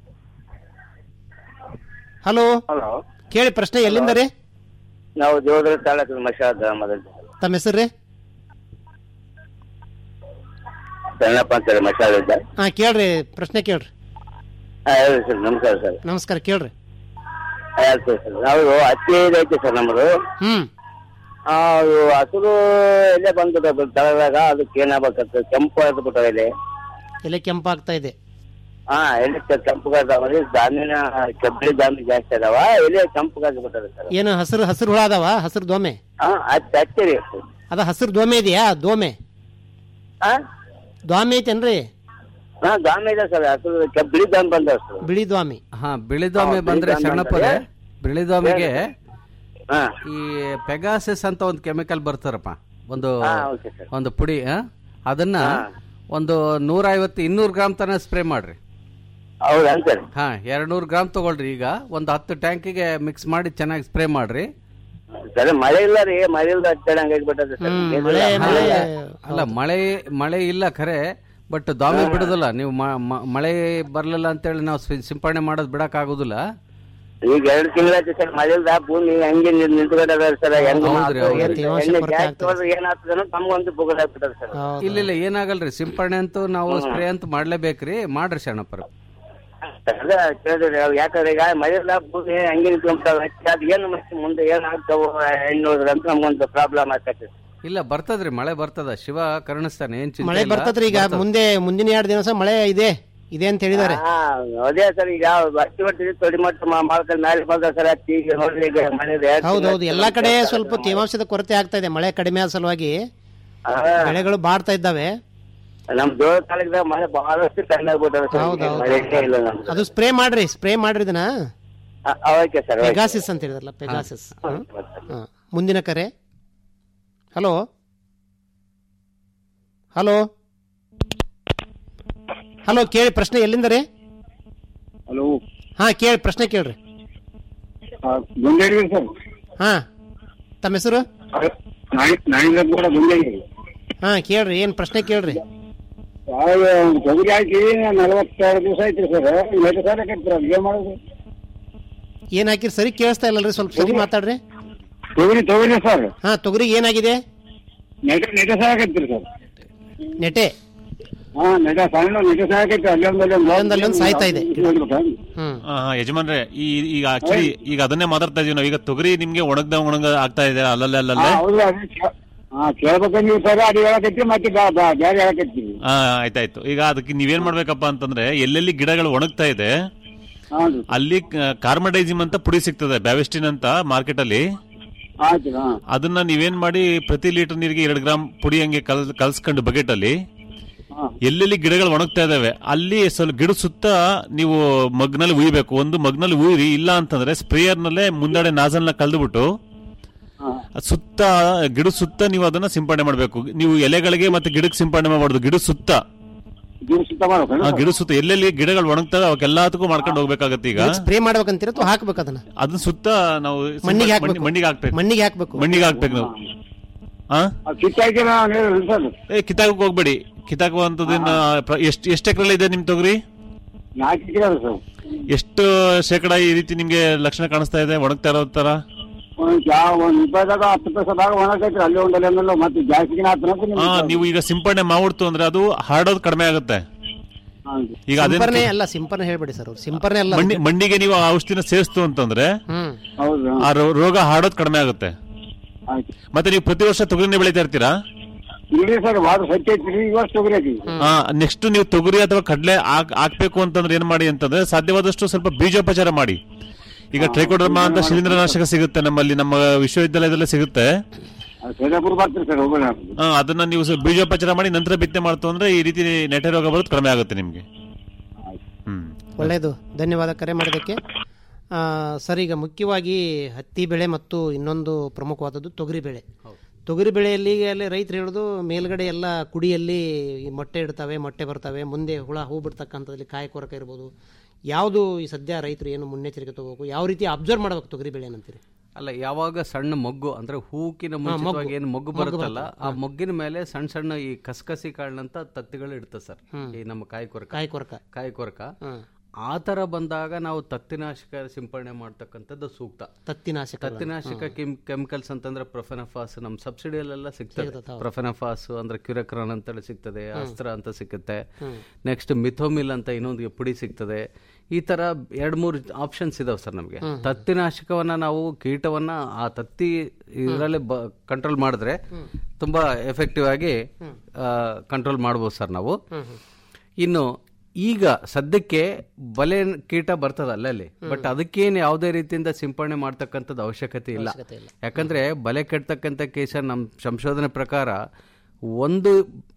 ಹಲೋ ಹಲೋ ಕೇಳಿ ಪ್ರಶ್ನೆ ಎಲ್ಲಿಂದ ರೀ ನಾವು ದೇವದ್ರ ತಾಲೂಕು ಮಶಾದ ಗ್ರಾಮದಲ್ಲಿ ತಮ್ಮ ಹೆಸರು ರೀ ಸಣ್ಣಪ್ಪ ಅಂತೇಳಿ ಮಶಾದಿಂದ ಹಾ ಕೇಳ್ರಿ ಪ್ರಶ್ನೆ ಕೇಳ್ರಿ ಹಾ, ಹೇಳಿ ಸರ್ ನಮಸ್ಕಾರ ಸರ್ ನಮಸ್ಕಾರ ಕೇಳ್ರಿ ಆಯ್ತು ಸರ್ ನಾವು ಹತ್ತಿ ಐತೆ ಸರ್ ನಮ್ಮದು ಹ್ಮ್ ಆ, ಅದು ಹಸಿರು ಎಲೆ ಬಂದ್ಬಿಟ್ಟು ತಳದಾಗ ಅದಕ್ಕೆ ಏನಾಗ್ಬೇಕಂತ ಕೆಂಪು ಎದ್ದು ಬಿಟ್ಟವ ಎಲೆ ಎಲೆ ಕೆಂಪಾಗ್ತಾ ಇದೆ ಹಾ ಎಲೆ ಕೆಂಪುಗಾದವ್ರಿ ದಾಮಿನ ಕಬ್ಬಳಿ ದಾಮಿ ಜಾಸ್ತಿ ಅದಾವ ಎಲೆ ಕೆಂಪುಗಾದ್ ಬಿಟ್ಟದ ಸರ್ ಏನು ಹಸಿರು ಹಸಿರು ಹುಳ ಅದಾವ ಹಸಿರು ದೋಮೆ ಹಾ ಹತ್ತಿ ಹತ್ತಿರಿ ಅದ ಹಸಿರು ದೋಮೆ ಇದೆಯಾ ದೋಮೆ ಹಾ ದ್ವಾಮಿ ಐತೇನ್ರಿ ಹಾ ದಾಮಿ ಇದೆ ಸರ್ ಹಸಿರು ಕಬ್ಬಳಿ ದಾಮಿ ಬಂದವ ಸರ್ ಬಿಳಿ ದ್ವಾಮಿ ಹಾ ಬಿಳಿದ್ವಾಮೆ ಹಾ, ಬಂದ್ರೆ ಬಿಳಿದ್ವಾಮೆ ಶರಣಪ್ಪರೇ ಬಂದ್ರೆ? ಬಿಳಿದ್ವಾಮೆಗೆ ಹಾ. ಈ ಪೆಗಾಸಿಸ್ ಅಂತ ಒಂದು ಕೆಮಿಕಲ್ ಬರ್ತಾರಪ್ಪ ಒಂದು ಹಾ, ಓಕೆ ಸರ್. ಒಂದು ಪುಡಿ ಆ? ಅದನ್ನ ಹಾ. ಒಂದು ನೂರ ಐವತ್ತು ಇನ್ನೂರು ಗ್ರಾಮ್ ತನ ಸ್ಪ್ರೇ ಮಾಡ್ರಿ ಹೌದಾ ಸರ್ ಹಾ ಎರಡ್ ನೂರು ಗ್ರಾಮ್ ತಗೊಳ್ರಿ ಈಗ ಒಂದು ಹತ್ತು ಟ್ಯಾಂಕಿಗೆ ಮಿಕ್ಸ್ ಮಾಡಿ ಚೆನ್ನಾಗಿ ಸ್ಪ್ರೇ ಮಾಡ್ರಿ ಸರ್ ಮಳೆ ಇಲ್ಲ ರೀ ಮಳೆ ಇಲ್ಲ ಹತ್ತೇಳಿ ಹಂಗಾಗಿ ಬಿಟ್ಟದ ಸರ್ ಹಾ, ಅಲ್ಲ ಮಳೆ ಮಳೆ ಇಲ್ಲ ಖರೆ ಬಟ್ ದಾಮಿ ಬಿಡುದಿಲ್ಲ ನೀವು ಮ- ಮ- ಮಳೆ ಬರ್ಲಿಲ್ಲ ಅಂತೇಳಿ ನಾವು ಸಿ- ಸಿಂಪರಣೆ ಮಾಡೋದು ಬಿಡಕ್ ಆಗುದಿಲ್ಲ ಈಗ ಎರಡು ತಿಂಗಳಾಯ್ತು ಸರ್ ಮಳೆ ಇಲ್ಲ ಭೂಮಿ ಹಂಗೆ ನಿಂತ್- ನಿಂತ್ಕೊಂಡದ ಸರ್ ಹೆಂಗ್ ಹೌದ್ರಿ, ಹೌದ್ರಿ. ಎಣ್ಣೆ ಜಾಸ್ತಿ ಹೋದ್ರೆ ಏನಾಗ್ತದನೋ ತಮ್ಗೊಂದು ಬುಗದಾಗ್ಬಿಟ್ಟದ ಸರ್ ಇಲ್ಲ ಇಲ್ಲ ಏನಾಗಲ್ರಿ ಸಿಂಪರಣೆ ಅಂತೂ ನಾವು ಸ್ಪ್ರೇ ಅಂತೂ ಮಾಡ್ಲೇಬೇಕ್ರಿ ಮಾಡ್ರಿ ಶರಣಪ್ಪರ ಅದ ಕೇಳಿದ್ರಿ ಅವ್ ಯಾಕಂದ್ರೆ ಈಗ ಮಳೆ ಇಲ್ಲ ಭೂಮಿ ಹಂಗೆ ನಿಂತ್ಕೊಂಡ್ಬಿಟ್ಟಾವ ಅದ್ ಏನು ಮತ್ತೆ ಮುಂದೆ ಏನಾಗ್ತಾವ ಹೆಣ್ಣು ಹೋದ್ರ ಅಂತ ನಮ್ಗೊಂದು ಪ್ರಾಬ್ಲಮ್ ಆಗ್ತೈತಿ ಇಲ್ಲ ಬರ್ತದ್ರಿ ಮಳೆ ಬರ್ತದ ಶಿವ ಕರುಣಿಸ್ತಾನೆ ಏನ್ ಚಿಂತೆ ಮಳೆ ಇಲ್ಲ. ಬರ್ತದ್ರಿ ಈಗ ಬರ್ತದ. ಮುಂದೆ ಮುಂದಿನ ಎರಡು ದಿವಸ ಮಳೆ ಇದೆ ಇದೆ ಅಂತ ಹೇಳಿದ್ದಾರೆ ಹಾ ಅದೇ ಸರ್ ಈಗ ಹತ್ತಿ ಹೊಟ್ಟಿಗೆ ತೊಡಿ ಮಟ್ಟ ಮಾಡ್ಕೊಂಡು ಮೇಲೆ ಬಂದ ಸರ್ ಹತ್ತಿ ಈಗ ನೋಡ್ರಿ ಈಗ ಮನೆ ಹೌದೌದು ಎಲ್ಲಾ ಕಡೆ ಸ್ವಲ್ಪ ತೇವಾಂಶದ ಕೊರತೆ ಆಗ್ತಾ ಇದೆ ಮಳೆ ಕಡಿಮೆ ಆದ ಸಲುವಾಗಿ ಬೆಳೆಗಳು ಬಾಡ್ತಾ ಇದ್ದಾವೆ ನಮ್ ಜೋಳ ತಾಲೂಕದಾಗ ಮಳೆ ಬಹಳಷ್ಟು ಕಡಿಮೆ ಆಗ್ಬಿಟ್ಟದ ಸರ್ ಈಗ ಮಳೆನೇ ಇಲ್ಲ ನಮ್ದು ಅದು ಸ್ಪ್ರೇ ಮಾಡ್ರಿ ಸ್ಪ್ರೇ ಮಾಡ್ರಿ ಇದನ್ನ ಓಕೆ ಸರ್ ಪೆಗಾಸಿಸ್ ಅಂತ ಹೇಳಿದ್ರಲ್ಲ ಪೆಗಾಸಿಸ್ ಮುಂದಿನ ಕರೆ ಹಲೋ ಹಲೋ ಹಲೋ ಕೇಳಿ ಪ್ರಶ್ನೆ ಎಲ್ಲಿಂದ ರೀ ಹಲೋ ಹಾ ಕೇಳಿ ಪ್ರಶ್ನೆ ಕೇಳ್ರಿ ಗುಂಡೇರಿ ಸರ್ ಹಾ ತಮ್ಮ ಹೆಸರು ನಾಯಿಂದ ಕೂಡ ಗುಂಡೇರಿ ಹಾ ಕೇಳ್ರಿ ಏನ್ ಪ್ರಶ್ನೆ ಕೇಳ್ರಿ ತೊಗರಿ ಹಾಕಿ ನಲವತ್ತೆರಡು ದಿವಸ ಐತ್ರಿ ಸರ್ ನೆಟ್ ಸಾಲ ಕಟ್ತೀರ ಏನ್ ಮಾಡೋದು ಏನ್ ಹಾಕಿರಿ ಸರಿ ಕೇಳಿಸ್ತಾ ಇಲ್ಲಲ್ರಿ ಸ್ವಲ್ಪ ಸರಿ ಮಾತಾಡ್ರಿ ತೊಗರಿ ತೊಗರಿ ಸರ್ ಹಾ ತೊಗರಿ ಏನಾಗಿದೆ ನೆಟ ನೆಟ ಸಾಲ ಕಟ್ತೀರಿ ಸರ್ ನೆಟೆ ಹಾ ನೆಟ ಸಣ್ಣ ನೆಟ ಸಾಲ ಕಟ್ಟಿ ಅಲ್ಲೊಂದಲ್ಲಿ ಅಲ್ಲೊಂದ್ ಸಾಯ್ತಾ ಇದೆ ಹ್ಮ್ ಆ, ಹಾ, ಯಜಮಾನ್ರೆ ಈ ಈಗ ಆಕ್ಚುಲಿ ಈಗ ಅದನ್ನೇ ಮಾತಾಡ್ತಾ ಇದೀವಿ ನಾವು ಈಗ ತೊಗರಿ ನಿಮ್ಗೆ ಒಣಗ್ದ ಒಣಗ ಆಗ್ತಾ ಇದೆ ಅಲ್ಲಲ್ಲೇ ಅಲ್ಲಲ್ಲೇ ಹೌದು ಅದೇ ಕೇ- ಹಾ ಕೇಳ್ಬೇಕಂದ್ರೆ ನೀವು ಸರ್ ಅದು ಹೇಳಕತ್ತಿ ಮತ್ತೆ ಬಾ- ಬಾ- ಬೇರೆ ಹೇಳಕತ್ತೀವಿ ಹಾ ಆಯ್ತಾಯ್ತು ಈಗ ಅದಕ್ಕೆ ನೀವೇನ್ ಮಾಡ್ಬೇಕಪ್ಪ ಅಂತಂದ್ರೆ ಎಲ್ಲೆಲ್ಲಿ ಗಿಡಗಳು ಒಣಗ್ತಾ ಇದೆ ಹೌದು ಅಲ್ಲಿ ಕಾರ್ಮಡೈಸಿಮ್ ಅಂತ ಪುಡಿ ಸಿಗ್ತದೆ ಬ್ಯಾವೆಸ್ಟಿನ್ ಅಂತ ಮಾರ್ಕೆಟ್ ಅಲ್ಲಿ ಆಯ್ತು ಹಾ ಅದನ್ನ ನೀವೇನ್ ಮಾಡಿ ಪ್ರತಿ ಲೀಟರ್ ನೀರಿಗೆ ಎರಡು ಗ್ರಾಮ್ ಪುಡಿ ಹಂಗೆ ಕಲ್ ಕಲ್ಸ್ಕೊಂಡು ಬಕೆಟ್ ಅಲ್ಲಿ ಎಲ್ಲೆಲ್ಲಿ ಗಿಡಗಳು ಒಣಗ್ತಾ ಇದಾವೆ ಅಲ್ಲಿ ಸ್ವಲ್ಪ ಗಿಡ ಸುತ್ತ ನೀವು ಮಗ್ನಲ್ಲಿ ಉಯ್ಬೇಕು ಒಂದು ಮಗ್ನಲ್ಲಿ ಉಯ್ರಿ ಇಲ್ಲ ಅಂತಂದ್ರೆ ಸ್ಪ್ರೇಯರ್ ನಲ್ಲೇ ಮುಂದಾಡೆ ನಾಜಲ್ನ ಕಳೆದ್ಬಿಟ್ಟು ಸುತ್ತ ಗಿಡ ಸುತ್ತ ನೀವು ಅದನ್ನ ಸಿಂಪಡಣೆ ಮಾಡಬೇಕು ನೀವು ಎಲೆಗಳಿಗೆ ಮತ್ತೆ ಗಿಡಕ್ಕೆ ಸಿಂಪಡಣೆ ಮಾಡಬಾರ್ದು ಗಿಡ ಸುತ್ತ ಗಿಡ ಸುತ್ತ ಮಾಡ್ಬೇಕು ಆ, ಗಿಡ ಸುತ್ತ ಎಲ್ಲೆಲ್ಲಿ ಗಿಡಗಳು ಒಣಗ್ತವೆ ಅವಕ್ಕೆಲ್ಲದಕ್ಕೂ ಮಾಡ್ಕೊಂಡು ಹೋಗ್ಬೇಕಾಗತ್ತೆ ಈಗ ಸ್ಪ್ರೇ ಮಾಡ್ಬೇಕಂತೀರ ಅಥವಾ ಹಾಕ್ಬೇಕು ಅದನ್ನ ಅದನ್ನ ಸುತ್ತ ನಾವು ಸಿಂಪ- ಮಣ್ಣಿಗೆ ಮಣ್ಣಿ- ಹಾಕ್ಬೇಕು. ಮಣ್ಣಿಗೆ ಹಾಕ್ಬೇಕು ಮಣ್ಣಿಗೆ ಹಾಕ್ಬೇಕು ಮಣ್ಣಿಗೆ ಹಾಕ್ಬೇಕು ನಾವು ಆ ಕಿತ್ತಾಕಿ ಸರ್ ಏ ಕಿತ್ತಾಕಕ್ ಹೋಗ್ಬೇಡಿ ಕಿತ್ತಾಕುವಂತದನ್ನ ಎಷ್ಟು ಎಷ್ಟು ಎಕರೆ ಇದೆ ನಿಮ್ ತೊಗರಿ ನಾಲ್ಕು ಎಕರೆ ಅದ ಸರ್ ಎಷ್ಟು ಶೇಕಡ ಈ ರೀತಿ ನಿಮ್ಗೆ ಲಕ್ಷಣ ಕಾಣಿಸ್ತಾ ಇದೆ ಒಣಗ್ತಾ ಇರೋ ತರ ಒಂದ್ ಯಾವ ಒಂದ್ ರೂಪಾಯಿದಾಗ ಹತ್ತು ಪೈಸದಾಗ ಒಣಗೈತ್ರಿ ಅಲ್ಲಿ ಒಂದಲ್ಲಿ ಒಂದಲ್ಲ ಮತ್ತೆ ಜಾಸ್ತಿಗೆ ಆ ನೀವು ಈಗ ಸಿಂಪಡಣೆ ಮಾಡ್ಬಿಡ್ತು ಅಂದ್ರೆ ಅದು ಹಾಡೋದು ಕಡಿಮೆ ಆಗುತ್ತೆ ಈಗ ಅದೇ ಸಿಂಪರಣೆ ಅಲ್ಲ ಸಿಂಪರಣೆ ಹೇಳ್ಬೇಡಿ ಸರ್ ಸಿಂಪರಣೆ ಅಲ್ಲ ಮಣ್ಣಿ ಮಣ್ಣಿಗೆ ನೀವು ಆ ಔಷಧಿನ ಸೇರಿಸ್ತು ಅಂತಂದ್ರೆ ಹ್ಮ್ ಹೌದು ಆ ರೋ- ರೋಗ ಹಾಡೋದು ಕಡಿಮೆ ಆಗುತ್ತೆ ಮತ್ತೆ ನೀವು ಪ್ರತಿ ವರ್ಷ ತೊಗರಿನೇ ಬೆಳಿತಾ ಇರ್ತೀರಾ ಇಲ್ರಿ ಸರ್ ವಾರ ಸತ್ಯ ಐತ್ರಿ ಈ ವರ್ಷ ತೊಗರಿ ಹಾಕಿ ನೆಕ್ಸ್ಟ್ ನೀವು ತೊಗರಿ ಅಥವಾ ಕಡಲೆ ಹಾಕ್ಬೇಕು ಅಂತಂದ್ರೆ ಏನ್ ಮಾಡಿ ಅಂತಂದ್ರೆ ಸಾಧ್ಯವಾದಷ್ಟು ಸ್ವಲ್ಪ ಬೀಜೋಪಚಾರ ಮಾಡಿ ಈಗ ಟ್ರೈಕೋಡರ್ಮಾ ಅಂತ ಶಿಲೀಂಧ್ರನಾಶಕ ಸಿಗುತ್ತೆ ನಮ್ಮಲ್ಲಿ ನಮ್ಮ ವಿಶ್ವವಿದ್ಯಾಲಯದಲ್ಲೇ ಸಿಗುತ್ತೆ ಸೈದಾಪುರ ಬರ್ತೀರಿ ಸರ್ ಹೋಗೋಣ ಆ, ಅದನ್ನ ನೀವು ಸ್ವಲ್ಪ ಬೀಜೋಪಚಾರ ಮಾಡಿ ನಂತರ ಬಿತ್ತನೆ ಮಾಡ್ತು ಅಂದ್ರೆ ಈ ರೀತಿ ನೆಟೆ ರೋಗ ಬರೋದು ಕಡಿಮೆ ಆಗುತ್ತೆ ನಿಮ್ಗೆ ಹ್ಮ್ ಒಳ್ಳೆಯದು ಧನ್ಯವಾದ ಕರೆ ಮಾಡೋದಕ್ಕೆ ಆ, ಸರ್ ಈಗ ಮುಖ್ಯವಾಗಿ ಹತ್ತಿ ಬೆಳೆ ಮತ್ತು ಇನ್ನೊಂದು ಪ್ರಮುಖವಾದದ್ದು ತೊಗರಿ ಬೆಳೆ ತೊಗರಿ ಬೆಳೆಯಲ್ಲಿ ಈಗ ಅಲ್ಲಿ ರೈತರು ಹೇಳೋದು ಮೇಲ್ಗಡೆ ಎಲ್ಲ ಕುಡಿಯಲ್ಲಿ ಈ ಮೊಟ್ಟೆ ಇಡ್ತವೆ ಮೊಟ್ಟೆ ಬರ್ತವೆ ಮುಂದೆ ಹುಳ ಹೂ ಬಿಡ್ತಕ್ಕಂಥದ್ರಲ್ಲಿ ಕಾಯಿ ಕೊರಕ ಇರ್ಬೋದು ಯಾವುದು ಈ ಸದ್ಯ ರೈತರು ಏನು ಮುನ್ನೆಚ್ಚರಿಕೆ ತಗೋಬೇಕು ಯಾವ ರೀತಿ ಅಬ್ಸರ್ವ್ ಮಾಡ್ಬೇಕು ತೊಗರಿ ಬೆಳೆ ಏನಂತೀರಿ ಅಲ್ಲ ಯಾವಾಗ ಸಣ್ಣ ಮೊಗ್ಗು ಅಂದ್ರೆ ಹೂಕಿನ ಮೊಗ್ಗು. ಮುಂಚಿತವಾಗಿ ಏನು ಮೊಗ್ಗು ಮೊಗ್ಗು ಬರುತ್ತಲ್ಲ ಬರ್ತದೆ. ಆ ಮೊಗ್ಗಿನ ಮೇಲೆ ಸಣ್ಣ ಸಣ್ಣ ಈ ಕಸಕಸಿ ಕಾಳಿನಂತ ತತ್ತಿಗಳು ಇಡ್ತದೆ ಸರ್ ಈ ನಮ್ಮ ಕಾಯಿ ಕೊರಕ ಕಾಯಿ ಕೊರಕ ಕಾಯಿ ಕೊರಕ ಆ ತರ ಬಂದಾಗ ನಾವು ತತ್ತಿನಾಶಕ ಸಿಂಪರಣೆ ಮಾಡ್ತಕ್ಕಂಥದ್ದು ಸೂಕ್ತ ತತ್ತಿನಾಶಕ ತತ್ತಿನಾಶಕ ಕೆಮಿಕಲ್ಸ್ ಅಂತಂದ್ರೆ ಪ್ರೊಫೆನಫಾಸ್ ನಮ್ಮ ಸಬ್ಸಿಡಿಯಲ್ಲೆಲ್ಲ ಸಿಗ್ತದೆ ಸಿಗ್ತದೆ, ಹೌದು. ಪ್ರೊಫೆನಫಾಸ್ ಅಂದ್ರೆ ಕ್ಯುರಕ್ರಾನ್ ಅಂತೇಳಿ ಸಿಗ್ತದೆ ಹ್ಮ್. ಅಸ್ತ್ರ ಅಂತ ಸಿಗುತ್ತೆ ಹ್ಮ್. ನೆಕ್ಸ್ಟ್ ಮಿಥೋಮಿಲ್ ಅಂತ ಇನ್ನೊಂದು ಪುಡಿ ಸಿಗ್ತದೆ ಈ ತರ ಎರಡ್ ಮೂರು ಆಪ್ಷನ್ಸ್ ಇದಾವೆ ಸರ್ ನಮಗೆ ಹ್ಮ್. ತತ್ತಿನಾಶಕವನ್ನ ನಾವು ಕೀಟವನ್ನ ಆ ತತ್ತಿ ಇದರಲ್ಲಿ ಕಂಟ್ರೋಲ್ ಮಾಡಿದ್ರೆ ತುಂಬಾ ಎಫೆಕ್ಟಿವ್ ಆಗಿ ಕಂಟ್ರೋಲ್ ಮಾಡ್ಬೋದು ಸರ್ ನಾವು ಇನ್ನು ಈಗ ಸದ್ಯಕ್ಕೆ ಬಲೆ ಕೀಟ ಬರ್ತದ ಅಲ್ಲಲ್ಲಿ ಬಟ್ ಅದಕ್ಕೇನು ಯಾವುದೇ ರೀತಿಯಿಂದ ಸಿಂಪಡಣೆ ಮಾಡ್ತಕ್ಕಂಥದ್ದು ಅವಶ್ಯಕತೆ ಇಲ್ಲ ಅವಶ್ಯಕತೆ ಇಲ್ಲ. ಯಾಕಂದ್ರೆ ಬಲೆ ಕೆಡ್ತಕ್ಕಂಥ ಕೇಸ ನಮ್ಮ ಸಂಶೋಧನೆ ಪ್ರಕಾರ ಒಂದು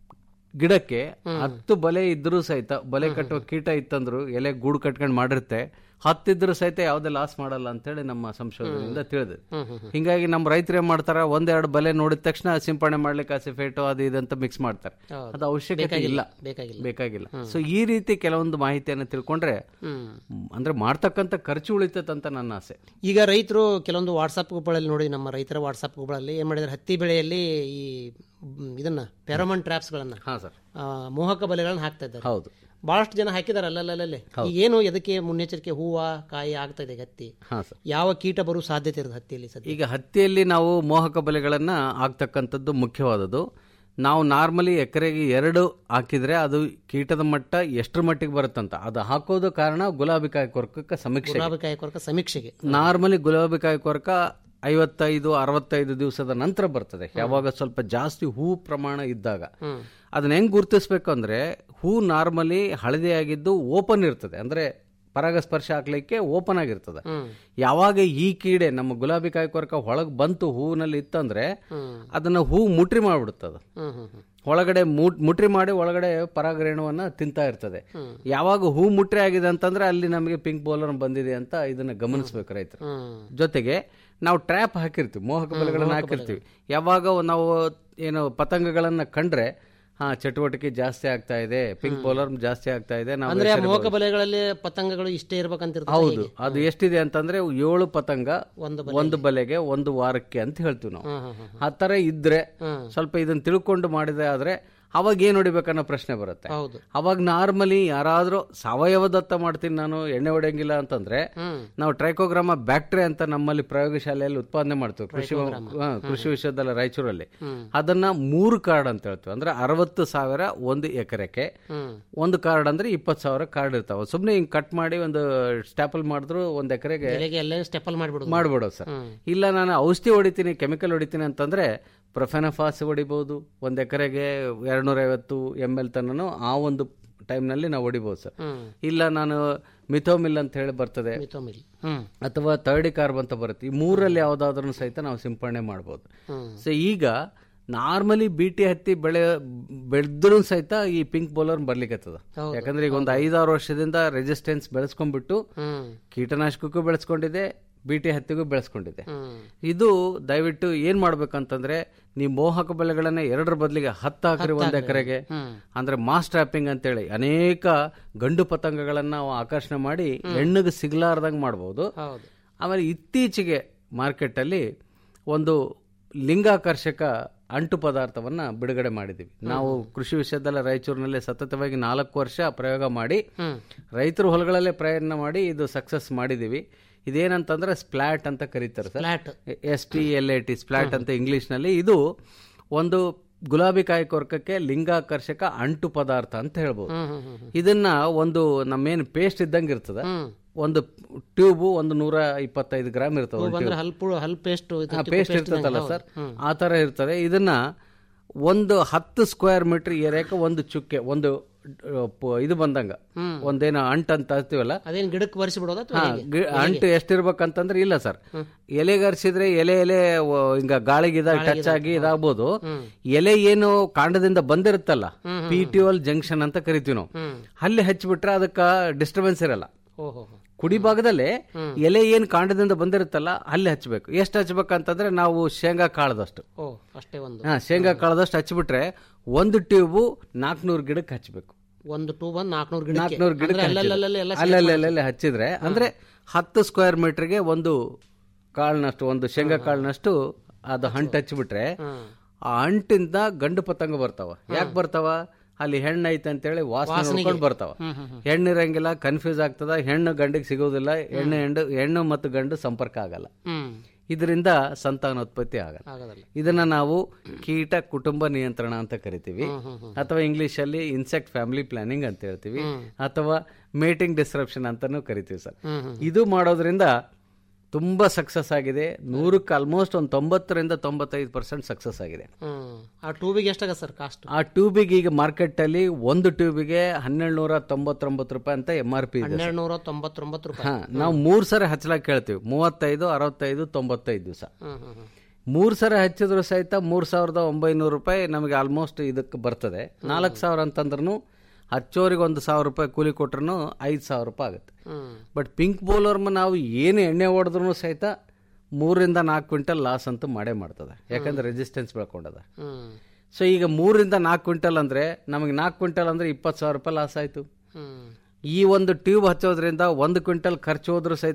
ಗಿಡಕ್ಕೆ ಹತ್ತು ಬಲೆ ಇದ್ರೂ ಸಹಿತ ಬಲೆ ಕಟ್ಟುವ ಕೀಟ ಇತ್ತಂದ್ರು ಎಲೆ ಗೂಡು ಕಟ್ಕೊಂಡು ಮಾಡಿರುತ್ತೆ ಹತ್ತಿದ್ರು ಸಹಿತ ಯಾವುದೇ ಲಾಸ್ ಮಾಡಲ್ಲ ಅಂತೇಳಿ ನಮ್ಮ ಸಂಶೋಧನೆಯಿಂದ ತಿಳಿದಿದೆ ಹಿಂಗಾಗಿ ನಮ್ಮ ರೈತರು ಏನ್ ಮಾಡ್ತಾರ ಒಂದೆರಡು ಬಲೆ ನೋಡಿದ ತಕ್ಷಣ ಸಿಂಪಡಣೆ ಮಾಡ್ಲಿಕ್ಕೆ ಅಸಿಫೇಟು ಅದು ಇದಂತ ಮಿಕ್ಸ್ ಮಾಡ್ತಾರೆ ಹೌದು. ಅದು ಅವಶ್ಯಕತೆ ಬೇಕಾಗಿಲ್ಲ. ಇಲ್ಲ ಬೇಕಾಗಿಲ್ಲ. ಬೇಕಾಗಿಲ್ಲ ಸೊ ಈ ರೀತಿ ಕೆಲವೊಂದು ಮಾಹಿತಿಯನ್ನು ತಿಳ್ಕೊಂಡ್ರೆ ಅಂದ್ರೆ ಮಾಡ್ತಕ್ಕಂಥ ಖರ್ಚು ಉಳಿತದಂತ ನನ್ನ ಆಸೆ ಈಗ ರೈತರು ಕೆಲವೊಂದು ವಾಟ್ಸಪ್ ಗ್ರೂಪ್ಗಳಲ್ಲಿ ನೋಡಿ ನಮ್ಮ ರೈತರ ವಾಟ್ಸಪ್ ಗ್ರೂಪ್ಗಳಲ್ಲಿ ಏನ್ ಮಾಡಿದ್ರೆ ಹತ್ತಿ ಬೆಳೆಯಲ್ಲಿ ಈ ಮ್, ಇದನ್ನ ಪೆರೋಮನ್ ಟ್ರಾಪ್ಸ್ಗಳನ್ನ ಹಾ ಸರ್ ಆ, ಮೋಹಕ ಬಲೆಗಳನ್ನ ಹಾಕ್ತಾ ಇದ್ದಾರೆ ಹೌದು ಬಹಳಷ್ಟು ಜನ ಹಾಕಿದಾರೆ ಅಲ್ಲಲ್ಲೇ ಹೌದು. ಈಗ ಏನು ಎದಕ್ಕೆ ಮುನ್ನೆಚ್ಚರಿಕೆ ಹೂವ ಕಾಯಿ ಆಗ್ತಾ ಇದೆ ಈಗ ಹತ್ತಿ ಹಾ ಸರ್ ಯಾವ ಕೀಟ ಬರುವ ಸಾಧ್ಯತೆ ಇರೋದು ಹತ್ತಿಯಲ್ಲಿ ಸದ್ಯ ಈಗ ಹತ್ತಿಯಲ್ಲಿ ನಾವು ಮೋಹಕ ಬಲೆಗಳನ್ನ ಆಗ್ತಕ್ಕಂಥದ್ದು ಮುಖ್ಯವಾದದ್ದು ನಾವು ನಾರ್ಮಲಿ ಎಕರೆಗೆ ಎರಡು ಹಾಕಿದ್ರೆ ಅದು ಕೀಟದ ಮಟ್ಟ ಎಷ್ಟರ ಮಟ್ಟಿಗೆ ಬರುತ್ತಂತ ಅದು ಹಾಕೋದು ಕಾರಣ ಗುಲಾಬಿ ಕಾಯಿ ಕೊರಕಕ್ಕೆ ಸಮೀಕ್ಷೆ ಗುಲಾಬಿ ಕಾಯಿ ಕೊರಕ ಸಮೀಕ್ಷೆಗೆ ನಾರ್ಮಲಿ ಗುಲಾಬಿ ಕಾಯಿ ಕೊರಕ ಐವತ್ತೈದು ಅರವತ್ತೈದು ದಿವಸದ ನಂತರ ಬರ್ತದೆ ಯಾವಾಗ ಸ್ವಲ್ಪ ಜಾಸ್ತಿ ಹೂ ಪ್ರಮಾಣ ಇದ್ದಾಗ ಹ್ಮ್. ಅದನ್ನ ಹೆಂಗ್ ಗುರುತಿಸ್ಬೇಕು ಅಂದ್ರೆ ಹೂ ನಾರ್ಮಲಿ ಹಳದಿಯಾಗಿದ್ದು ಓಪನ್ ಇರ್ತದೆ ಅಂದ್ರೆ ಪರಾಗಸ್ಪರ್ಶ ಆಗ್ಲಿಕ್ಕೆ ಓಪನ್ ಆಗಿರ್ತದೆ ಹ್ಮ್. ಯಾವಾಗ ಈ ಕೀಡೆ ನಮ್ಮ ಗುಲಾಬಿ ಕಾಯಿ ಕೊರಕ ಒಳಗ್ ಬಂತು ಹೂವಿನಲ್ಲಿ ಇತ್ತಂದ್ರೆ ಹ್ಮ್. ಅದನ್ನ ಹೂ ಮುಟ್ರಿ ಮಾಡ್ಬಿಡುತ್ತದ ಹ್ಮ್ ಹ್ಮ್ ಹ್ಮ್ ಒಳಗಡೆ ಮು- ಮುಟ್ರಿ ಮಾಡಿ ಒಳಗಡೆ ಪರಾಗರೇಣುವನ್ನ ತಿಂತಾ ಇರ್ತದೆ ಹ್ಮ್. ಯಾವಾಗ ಹೂ ಮುಟ್ರಿ ಆಗಿದೆ ಅಂತಂದ್ರೆ ಅಲ್ಲಿ ನಮಗೆ ಪಿಂಕ್ ಬೌಲರ್ ಬಂದಿದೆ ಅಂತ ಇದನ್ನ ಗಮನಿಸಬೇಕು ರೈತರು ಹ್ಮ್. ಜೊತೆಗೆ ನಾವು ಟ್ರ್ಯಾಪ್ ಹಾಕಿರ್ತೀವಿ ಮೋಹಕ ಹ್ಮ್, ಬಲೆಗಳನ್ನ ಮೋಹಕ ಹಾಕಿರ್ತೀವಿ ಯಾವಾಗ ನಾವು ಏನು ಪತಂಗಗಳನ್ನ ಕಂಡ್ರೆ ಹಾ ಚಟುವಟಿಕೆ ಜಾಸ್ತಿ ಆಗ್ತಾ ಇದೆ ಪಿಂಕ್ ಬೌಲರ್ ಜಾಸ್ತಿ ಆಗ್ತಾ ಇದೆ ನಾವು ಅಂದ್ರೆ ಆ ಎಚ್ಚರ ಮೋಹಕ ಬಲೆಗಳಲ್ಲಿ ಪತಂಗಗಳು ಇಷ್ಟೇ ಇರ್ಬೇಕಂತ ಇರ್ತದೆ ಹೌದು ಹೇಗೆ? ಅದು ಎಷ್ಟಿದೆ ಅಂತಂದ್ರೆ ಏಳು ಪತಂಗ ಒಂದು ಒಂದು ಬಲೆಗೆ ಒಂದು ವಾರಕ್ಕೆ ಅಂತ ಹೇಳ್ತೀವಿ ನಾವು ಹ್ಮ್, ಹ್ಮ್, ಹ್ಮ್. ಆ ತರ ಇದ್ರೆ ಹ್ಮ್. ಸ್ವಲ್ಪ ಇದನ್ನ ತಿಳ್ಕೊಂಡು ಮಾಡಿದೆ ಆದ್ರೆ ಅವಾಗ ಏನ್ ಹೊಡಿಬೇಕನ್ನೋ ಪ್ರಶ್ನೆ ಬರುತ್ತೆ ಹೌದು ಅವಾಗ ನಾರ್ಮಲಿ ಯಾರಾದ್ರೂ ಸಾವಯವ ದತ್ತ ಮಾಡ್ತೀನಿ ನಾನು ಎಣ್ಣೆ ಹೊಡೆಯಂಗಿಲ್ಲ ಅಂತಂದ್ರೆ ಹ್ಮ್. ನಾವು ಟ್ರೈಕೋಗ್ರಾಮ ಬ್ಯಾಕ್ಟೀರಿಯಾ ಅಂತ ನಮ್ಮಲ್ಲಿ ಪ್ರಯೋಗಶಾಲೆಯಲ್ಲಿ ಉತ್ಪಾದನೆ ಮಾಡ್ತೀವಿ ಕೃಷಿ ಹಾ, ಕೃಷಿ ವಿಶ್ವವಿದ್ಯಾಲಯ ರಾಯಚೂರಲ್ಲಿ ಹ್ಮ್. ಅದನ್ನ ಮೂರು ಕಾರ್ಡ್ ಅಂತ ಹೇಳ್ತೀವಿ ಅಂದ್ರೆ ಅರವತ್ತು ಸಾವಿರ ಒಂದು ಎಕರೆಗೆ ಹ್ಮ್. ಒಂದು ಕಾರ್ಡ್ ಅಂದ್ರೆ ಇಪ್ಪತ್ತು ಸಾವಿರ ಕಾರ್ಡ್ ಇರ್ತಾವ ಸುಮ್ಮನೆ ಹಿಂಗ್ ಕಟ್ ಮಾಡಿ ಒಂದು ಸ್ಟ್ಯಾಪಲ್ ಮಾಡಿದ್ರು ಒಂದ್ ಎಕರೆಗೆ ಎಲೆಗೆ ಎಲ್ಲ ಸ್ಟೆಪಲ್ ಮಾಡ್ಬಿಡುದು ಮಾಡ್ಬಿಡೋದು ಸರ್ ಹ್ಮ್. ಇಲ್ಲ ನಾನು ಔಷಧಿ ಹೊಡಿತೀನಿ ಕೆಮಿಕಲ್ ಹೊಡಿತೀನಿ ಅಂತಂದ್ರೆ ಪ್ರೊಫೆನಫಾಸ್ ಹೊಡಿಬಹುದು ಒಂದ್ ಎಕರೆಗೆ ಎರಡ್ನೂರ ಐವತ್ತು ಎಮ್ ಎಲ್ ತನನು ಆ ಒಂದು ಟೈಮ್ನಲ್ಲಿ ನಾವು ಹೊಡಿಬಹುದು ಸರ್ ಹ್ಮ್. ಇಲ್ಲ ನಾನು ಮಿಥೋಮಿಲ್ ಅಂತ ಹೇಳಿ ಬರ್ತದೆ ಮಿಥೋಮಿಲ್. ಹ್ಮ್. ಅಥವಾ ತರ್ಡಿ ಕಾರ್ಬ್ ಅಂತ ಬರುತ್ತೆ ಈ ಮೂರಲ್ಲಿ ಯಾವ್ದಾದ್ರೂ ಸಹಿತ ನಾವು ಸಿಂಪಡಣೆ ಮಾಡ್ಬೋದು ಹ್ಮ್. ಸೊ ಈಗ ನಾರ್ಮಲಿ ಬಿಟಿ ಹತ್ತಿ ಬೆಳೆ ಬೆಳೆದ್ರೂ ಸಹಿತ ಈ ಪಿಂಕ್ ಬೌಲರ್ ಬರ್ಲಿಕ್ಕತ್ತದ ಹೌದು, ಯಾಕಂದ್ರೆ ಈಗ ಒಂದು ಐದಾರು ವರ್ಷದಿಂದ ರೆಸಿಸ್ಟೆನ್ಸ್ ಬೆಳೆಸ್ಕೊಂಡ್ಬಿಟ್ಟು ಹ್ಮ್. ಕೀಟನಾಶಕಕ್ಕೂ ಬೆಳೆಸ್ಕೊಂಡಿದೆ ಬಿಟಿ ಹತ್ತಿಗೂ ಬೆಳೆಸ್ಕೊಂಡಿದೆ ಹ್ಮ್. ಇದು ದಯವಿಟ್ಟು ಏನ್ ಮಾಡ್ಬೇಕಂತಂದ್ರೆ ನೀವು ಮೋಹಕ ಬೆಳೆಗಳನ್ನ ಎರಡರ ಬದಲಿಗೆ ಹತ್ತು ಹಾಕ್ರಿ ಹತ್ತು ಒಂದ್ ಹಾಕ್ರಿ. ಎಕರೆಗೆ ಹ್ಮ್. ಅಂದ್ರೆ ಮಾಸ್ ಟ್ರಾಪಿಂಗ್ ಅಂತೇಳಿ ಅನೇಕ ಗಂಡು ಪತಂಗಗಳನ್ನ ನಾವು ಆಕರ್ಷಣೆ ಮಾಡಿ ಹೆಣ್ಣಿಗೆ ಸಿಗ್ಲಾರ್ದಂಗ್ ಮಾಡಬಹುದು ಹೌದು ಆಮೇಲೆ ಇತ್ತೀಚೆಗೆ ಮಾರ್ಕೆಟ್ ಅಲ್ಲಿ ಒಂದು ಲಿಂಗಾಕರ್ಷಕ ಅಂಟು ಪದಾರ್ಥವನ್ನ ಬಿಡುಗಡೆ ಮಾಡಿದ್ದೀವಿ ನಾವು ಕೃಷಿ ವಿಶ್ವವಿದ್ಯಾಲಯ ರಾಯಚೂರಿನಲ್ಲಿ ಸತತವಾಗಿ ನಾಲ್ಕು ವರ್ಷ ಪ್ರಯೋಗ ಮಾಡಿ ಹ್ಮ್. ರೈತರ ಹೊಲಗಳಲ್ಲೇ ಪ್ರಯತ್ನ ಮಾಡಿ ಇದು ಸಕ್ಸಸ್ ಮಾಡಿದ್ದೀವಿ ಇದೇನಂತಂದ್ರೆ ಸ್ಪ್ಲಾಟ್ ಅಂತ ಕರೀತಾರೆ sir Splat. S T L A T splat ಅಂತ ಇಂಗ್ಲಿಷ್ ನಲ್ಲಿ ಇದು ಒಂದು ಗುಲಾಬಿ ಕಾಯಿ ಕೊರಕಕ್ಕೆ ಲಿಂಗಾಕರ್ಷಕ ಅಂಟು ಪದಾರ್ಥ ಅಂತ ಹೇಳ್ಬೋದು ಹ್ಮ್, ಹ್ಮ್, ಹ್ಮ್, ಹ್ಮ್. ಇದನ್ನ ಒಂದು ನಮ್ಮೇನು ಪೇಸ್ಟ್ ಇದ್ದಂಗೆ ಇರ್ತದ ಹ್ಮ್. ಒಂದು ಟ್ಯೂಬು ಒಂದು ನೂರ ಇಪ್ಪತ್ತೈದು ಗ್ರಾಮ್ ಇರ್ತದೆ ಹೂ ಬಂದ್ರೆ ಹಲ್ಪು ಹಲ್ ಪೇಸ್ಟ್ ಪೇಸ್ಟ್ ಇರ್ತದಲ್ಲ ಸರ್ ಆ ತರ ಇರ್ತದೆ ಇದನ್ನ ಒಂದು ಹತ್ತು ಸ್ಕ್ವೇರ್ ಮೀಟರ್ ಏರಿಯಾಕ್ಕೆ ಒಂದು ಚುಕ್ಕೆ ಒಂದು ಆ, ಪ- ಇದು ಬಂದಂಗ ಹ್ಮ್. ಒಂದೇನೋ ಅಂಟ್ ಅಂತ ಹಚ್ತೀವಲ್ಲ ಅದೇನ್ ಗಿಡಕ್ಕೆ ಬರ್ಸಿ ಬಿಡೋದ ಅಥವಾ ಹಾ, ಹೇಗೆ? ಗಿ- ಅಂಟು ಎಷ್ಟಿರ್ಬೇಕಂತಂದ್ರೆ ಇಲ್ಲ ಸರ್ ಎಲೆಗರ್ಸಿದ್ರೆ ಎಲೆ ಎಲೆ ವ- ಹಿಂಗ ಗಾಳಿಗೆ ಟಚ್ ಆಗಿ ಇದಾಗ್ಬೋದು ಎಲೆ ಏನು ಕಾಂಡದಿಂದ ಬಂದಿರುತ್ತಲ್ಲ ಪಿ ಟಿ ಒಲ್ ಜಂಕ್ಷನ್ ಅಂತ ಕರಿತೀವಿ ನಾವು ಹ್ಮ್. ಅಲ್ಲಿ ಹಚ್ಚಿಬಿಟ್ರೆ ಅದಕ್ಕ ಡಿಸ್ಟರ್ಬೆನ್ಸ್ ಇರಲ್ಲ ಓಹೋ ಕುಡಿ ಭಾಗದಲ್ಲಿ ಹ್ಮ್. ಎಲೆ ಏನ್ ಕಾಂಡದಿಂದ ಬಂದಿರುತ್ತಲ್ಲ ಅಲ್ಲಿ ಹಚ್ಚಬೇಕು ಎಷ್ಟು ಹಚ್ಬೇಕಂತಂದ್ರೆ ನಾವು ಶೇಂಗಾ ಕಾಳದಷ್ಟು ಓ ಅಷ್ಟೇ ಒಂದು ಹಾ ಶೇಂಗಾ ಕಾಳದಷ್ಟು ಹಚ್ಚಿಬಿಟ್ರೆ ಒಂದು ಟ್ಯೂಬು ನಾಲ್ಕುನೂರು ಗಿಡಕ್ಕೆ ಹಚ್ಬೇಕು ಒಂದು ಟೂ ಬಂದ್ ನಾಲ್ಕನೂರು ಗಿಡಕ್ಕೆ ನಾಲ್ಕುನೂರು ಗಿಡಕ್ಕೆ ಅಂದ್ರೆ ಅಲ್ಲಲ್ಲಲ್ಲಿ ಎಲ್ಲ ಹಚ್ಚಿದ್ರೆ- ಅಲ್ಲಲ್ಲಲ್ಲಿ ಹಚ್ಚಿದ್ರೆ ಅಂದ್ರೆ ಹತ್ತು ಸ್ಕ್ವೇರ್ ಮೀಟರ್ಗೆ ಒಂದು ಕಾಳಿನಷ್ಟು ಒಂದು ಶೇಂಗಾ ಕಾಳಿನಷ್ಟು ಅದು ಹಂಟ್ ಹಚ್ಚಿಬಿಟ್ರೆ ಆ ಅಂಟಿಂದ ಗಂಡು ಪತಂಗ ಬರ್ತಾವ ಯಾಕೆ ಬರ್ತಾವ ಅಲ್ಲಿ ಹೆಣ್ಣು ಐತೆ ಅಂತೇಳಿ ವಾಸನೆ ವಾಸನೆಗೆ. ನೋಡ್ಕೊಂಡು ಬರ್ತಾವ ಹ್ಮ್, ಹ್ಮ್, ಹ್ಮ್. ಹೆಣ್ಣು ಇರಂಗಿಲ್ಲ ಕನ್ಫ್ಯೂಸ್ ಆಗ್ತದ ಹೆಣ್ಣು ಗಂಡಿಗೆ ಸಿಗೋದಿಲ್ಲ ಹೆಣ್ಣು ಹೆಣ್ಣು ಹೆಣ್ಣು ಮತ್ತು ಗಂಡು ಸಂಪರ್ಕ ಆಗಲ್ಲ ಹ್ಮ್ ಇದರಿಂದ ಸಂತಾನೋತ್ಪತ್ತಿ ಆಗಲ್ಲ ಆಗೋದಿಲ್ಲ. ಇದನ್ನ ನಾವು ಕೀಟ ಕುಟುಂಬ ನಿಯಂತ್ರಣ ಅಂತ ಕರಿತೀವಿ ಹ್ಮ್, ಹ್ಮ್, ಹ್ಮ್. ಅಥವಾ ಇಂಗ್ಲಿಷ್ ಅಲ್ಲಿ ಇನ್ಸೆಕ್ಟ್ ಫ್ಯಾಮಿಲಿ ಪ್ಲಾನಿಂಗ್ ಅಂತ ಹೇಳ್ತೀವಿ ಹ್ಮ್. ಅಥವಾ ಮೇಟಿಂಗ್ ಡಿಸ್ರಪ್ಷನ್ ಅಂತಾನೂ ಕರಿತೀವಿ ಸರ್ ಹ್ಮ್, ಹ್ಮ್. ಇದು ಮಾಡೋದ್ರಿಂದ ತುಂಬ ಸಕ್ಸಸ್ ಆಗಿದೆ ನೂರಕ್ಕೆ ಆಲ್ಮೋಸ್ಟ್ ಒಂದು ತೊಂಬತ್ತರಿಂದ ತೊಂಬತ್ತೈದು ಪರ್ಸೆಂಟ್ ಸಕ್ಸಸ್ ಆಗಿದೆ ಹ್ಮ್ ಆ ಟ್ಯೂಬಿಗೆ ಎಷ್ಟಾಗ ಸರ್ ಕಾಸ್ಟ್ ಆ ಟ್ಯೂಬಿಗೆ ಈಗ ಮಾರ್ಕೆಟಲ್ಲಿ ಒಂದು ಟ್ಯೂಬಿಗೆ ಹನ್ನೆರಡು ನೂರ ತೊಂಬತ್ತೊಂಬತ್ತು ರೂಪಾಯಿ ಅಂತ ಎಮ್ ಆರ್ ಪಿ ಇದೆ ಹನ್ನೆರಡು ನೂರ ತೊಂಬತ್ತೊಂಬತ್ತು ರೂಪಾಯಿ ಹಾ ನಾವು ಮೂರು ಸರಿ ಹಚ್ಚಲಾಕ್ ಕೇಳ್ತೀವಿ ಮೂವತ್ತೈದು ಅರವತ್ತೈದು ತೊಂಬತ್ತೈದು ದಿವಸ ಹ್ಮ್ ಹ್ಮ್ ಹ್ಮ್ ಮೂರು ಸರಿ ಹಚ್ಚಿದ್ರು ಸಹಿತ ಮೂರು ಸಾವಿರದ ಒಂಬೈನೂರು ರೂಪಾಯಿ ನಮಗೆ ಆಲ್ಮೋಸ್ಟ್ ಇದಕ್ಕೆ ಬರ್ತದೆ ನಾಲ್ಕು ಸಾವಿರ ಅಂತಂದ್ರೂ ಹಚ್ಚೋರಿಗೆ ಒಂದು ಸಾವಿರ ರೂಪಾಯಿ ಕೂಲಿ ಕೊಟ್ರು ಐದು ಸಾವಿರ ರೂಪಾಯಿ ಆಗುತ್ತೆ ಹ್ಮ್ ಬಟ್ ಪಿಂಕ್ ಬೌಲರ್ಮ ನಾವು ಏನು ಎಣ್ಣೆ ಹೊಡೆದ್ರೂ ಸಹಿತ ಮೂರರಿಂದ ನಾಲ್ಕು ಕ್ವಿಂಟಲ್ ಲಾಸ್ ಅಂತೂ ಮಾಡೇ ಮಾಡ್ತದೆ ಯಾಕಂದ್ರೆ ರೆಸಿಸ್ಟೆನ್ಸ್ ಬೆಳ್ಕೊಂಡದ ಹ್ಮ್ ಸೊ ಈಗ ಮೂರರಿಂದ ನಾಲ್ಕು ಕ್ವಿಂಟಲ್ ಅಂದರೆ ನಮಗೆ ನಾಲ್ಕು ಕ್ವಿಂಟಲ್ ಅಂದರೆ ಇಪ್ಪತ್ತು ಸಾವಿರ ರೂಪಾಯಿ ಲಾಸ್ ಆಯಿತು ಹ್ಮ್ ಈ ಒಂದು ಟ್ಯೂಬ್ ಹಚ್ಚೋದ್ರಿಂದ ಒಂದು ಕ್ವಿಂಟಲ್ ಖರ್ಚು ಹೋದ್ರೂ ಸಹಿತ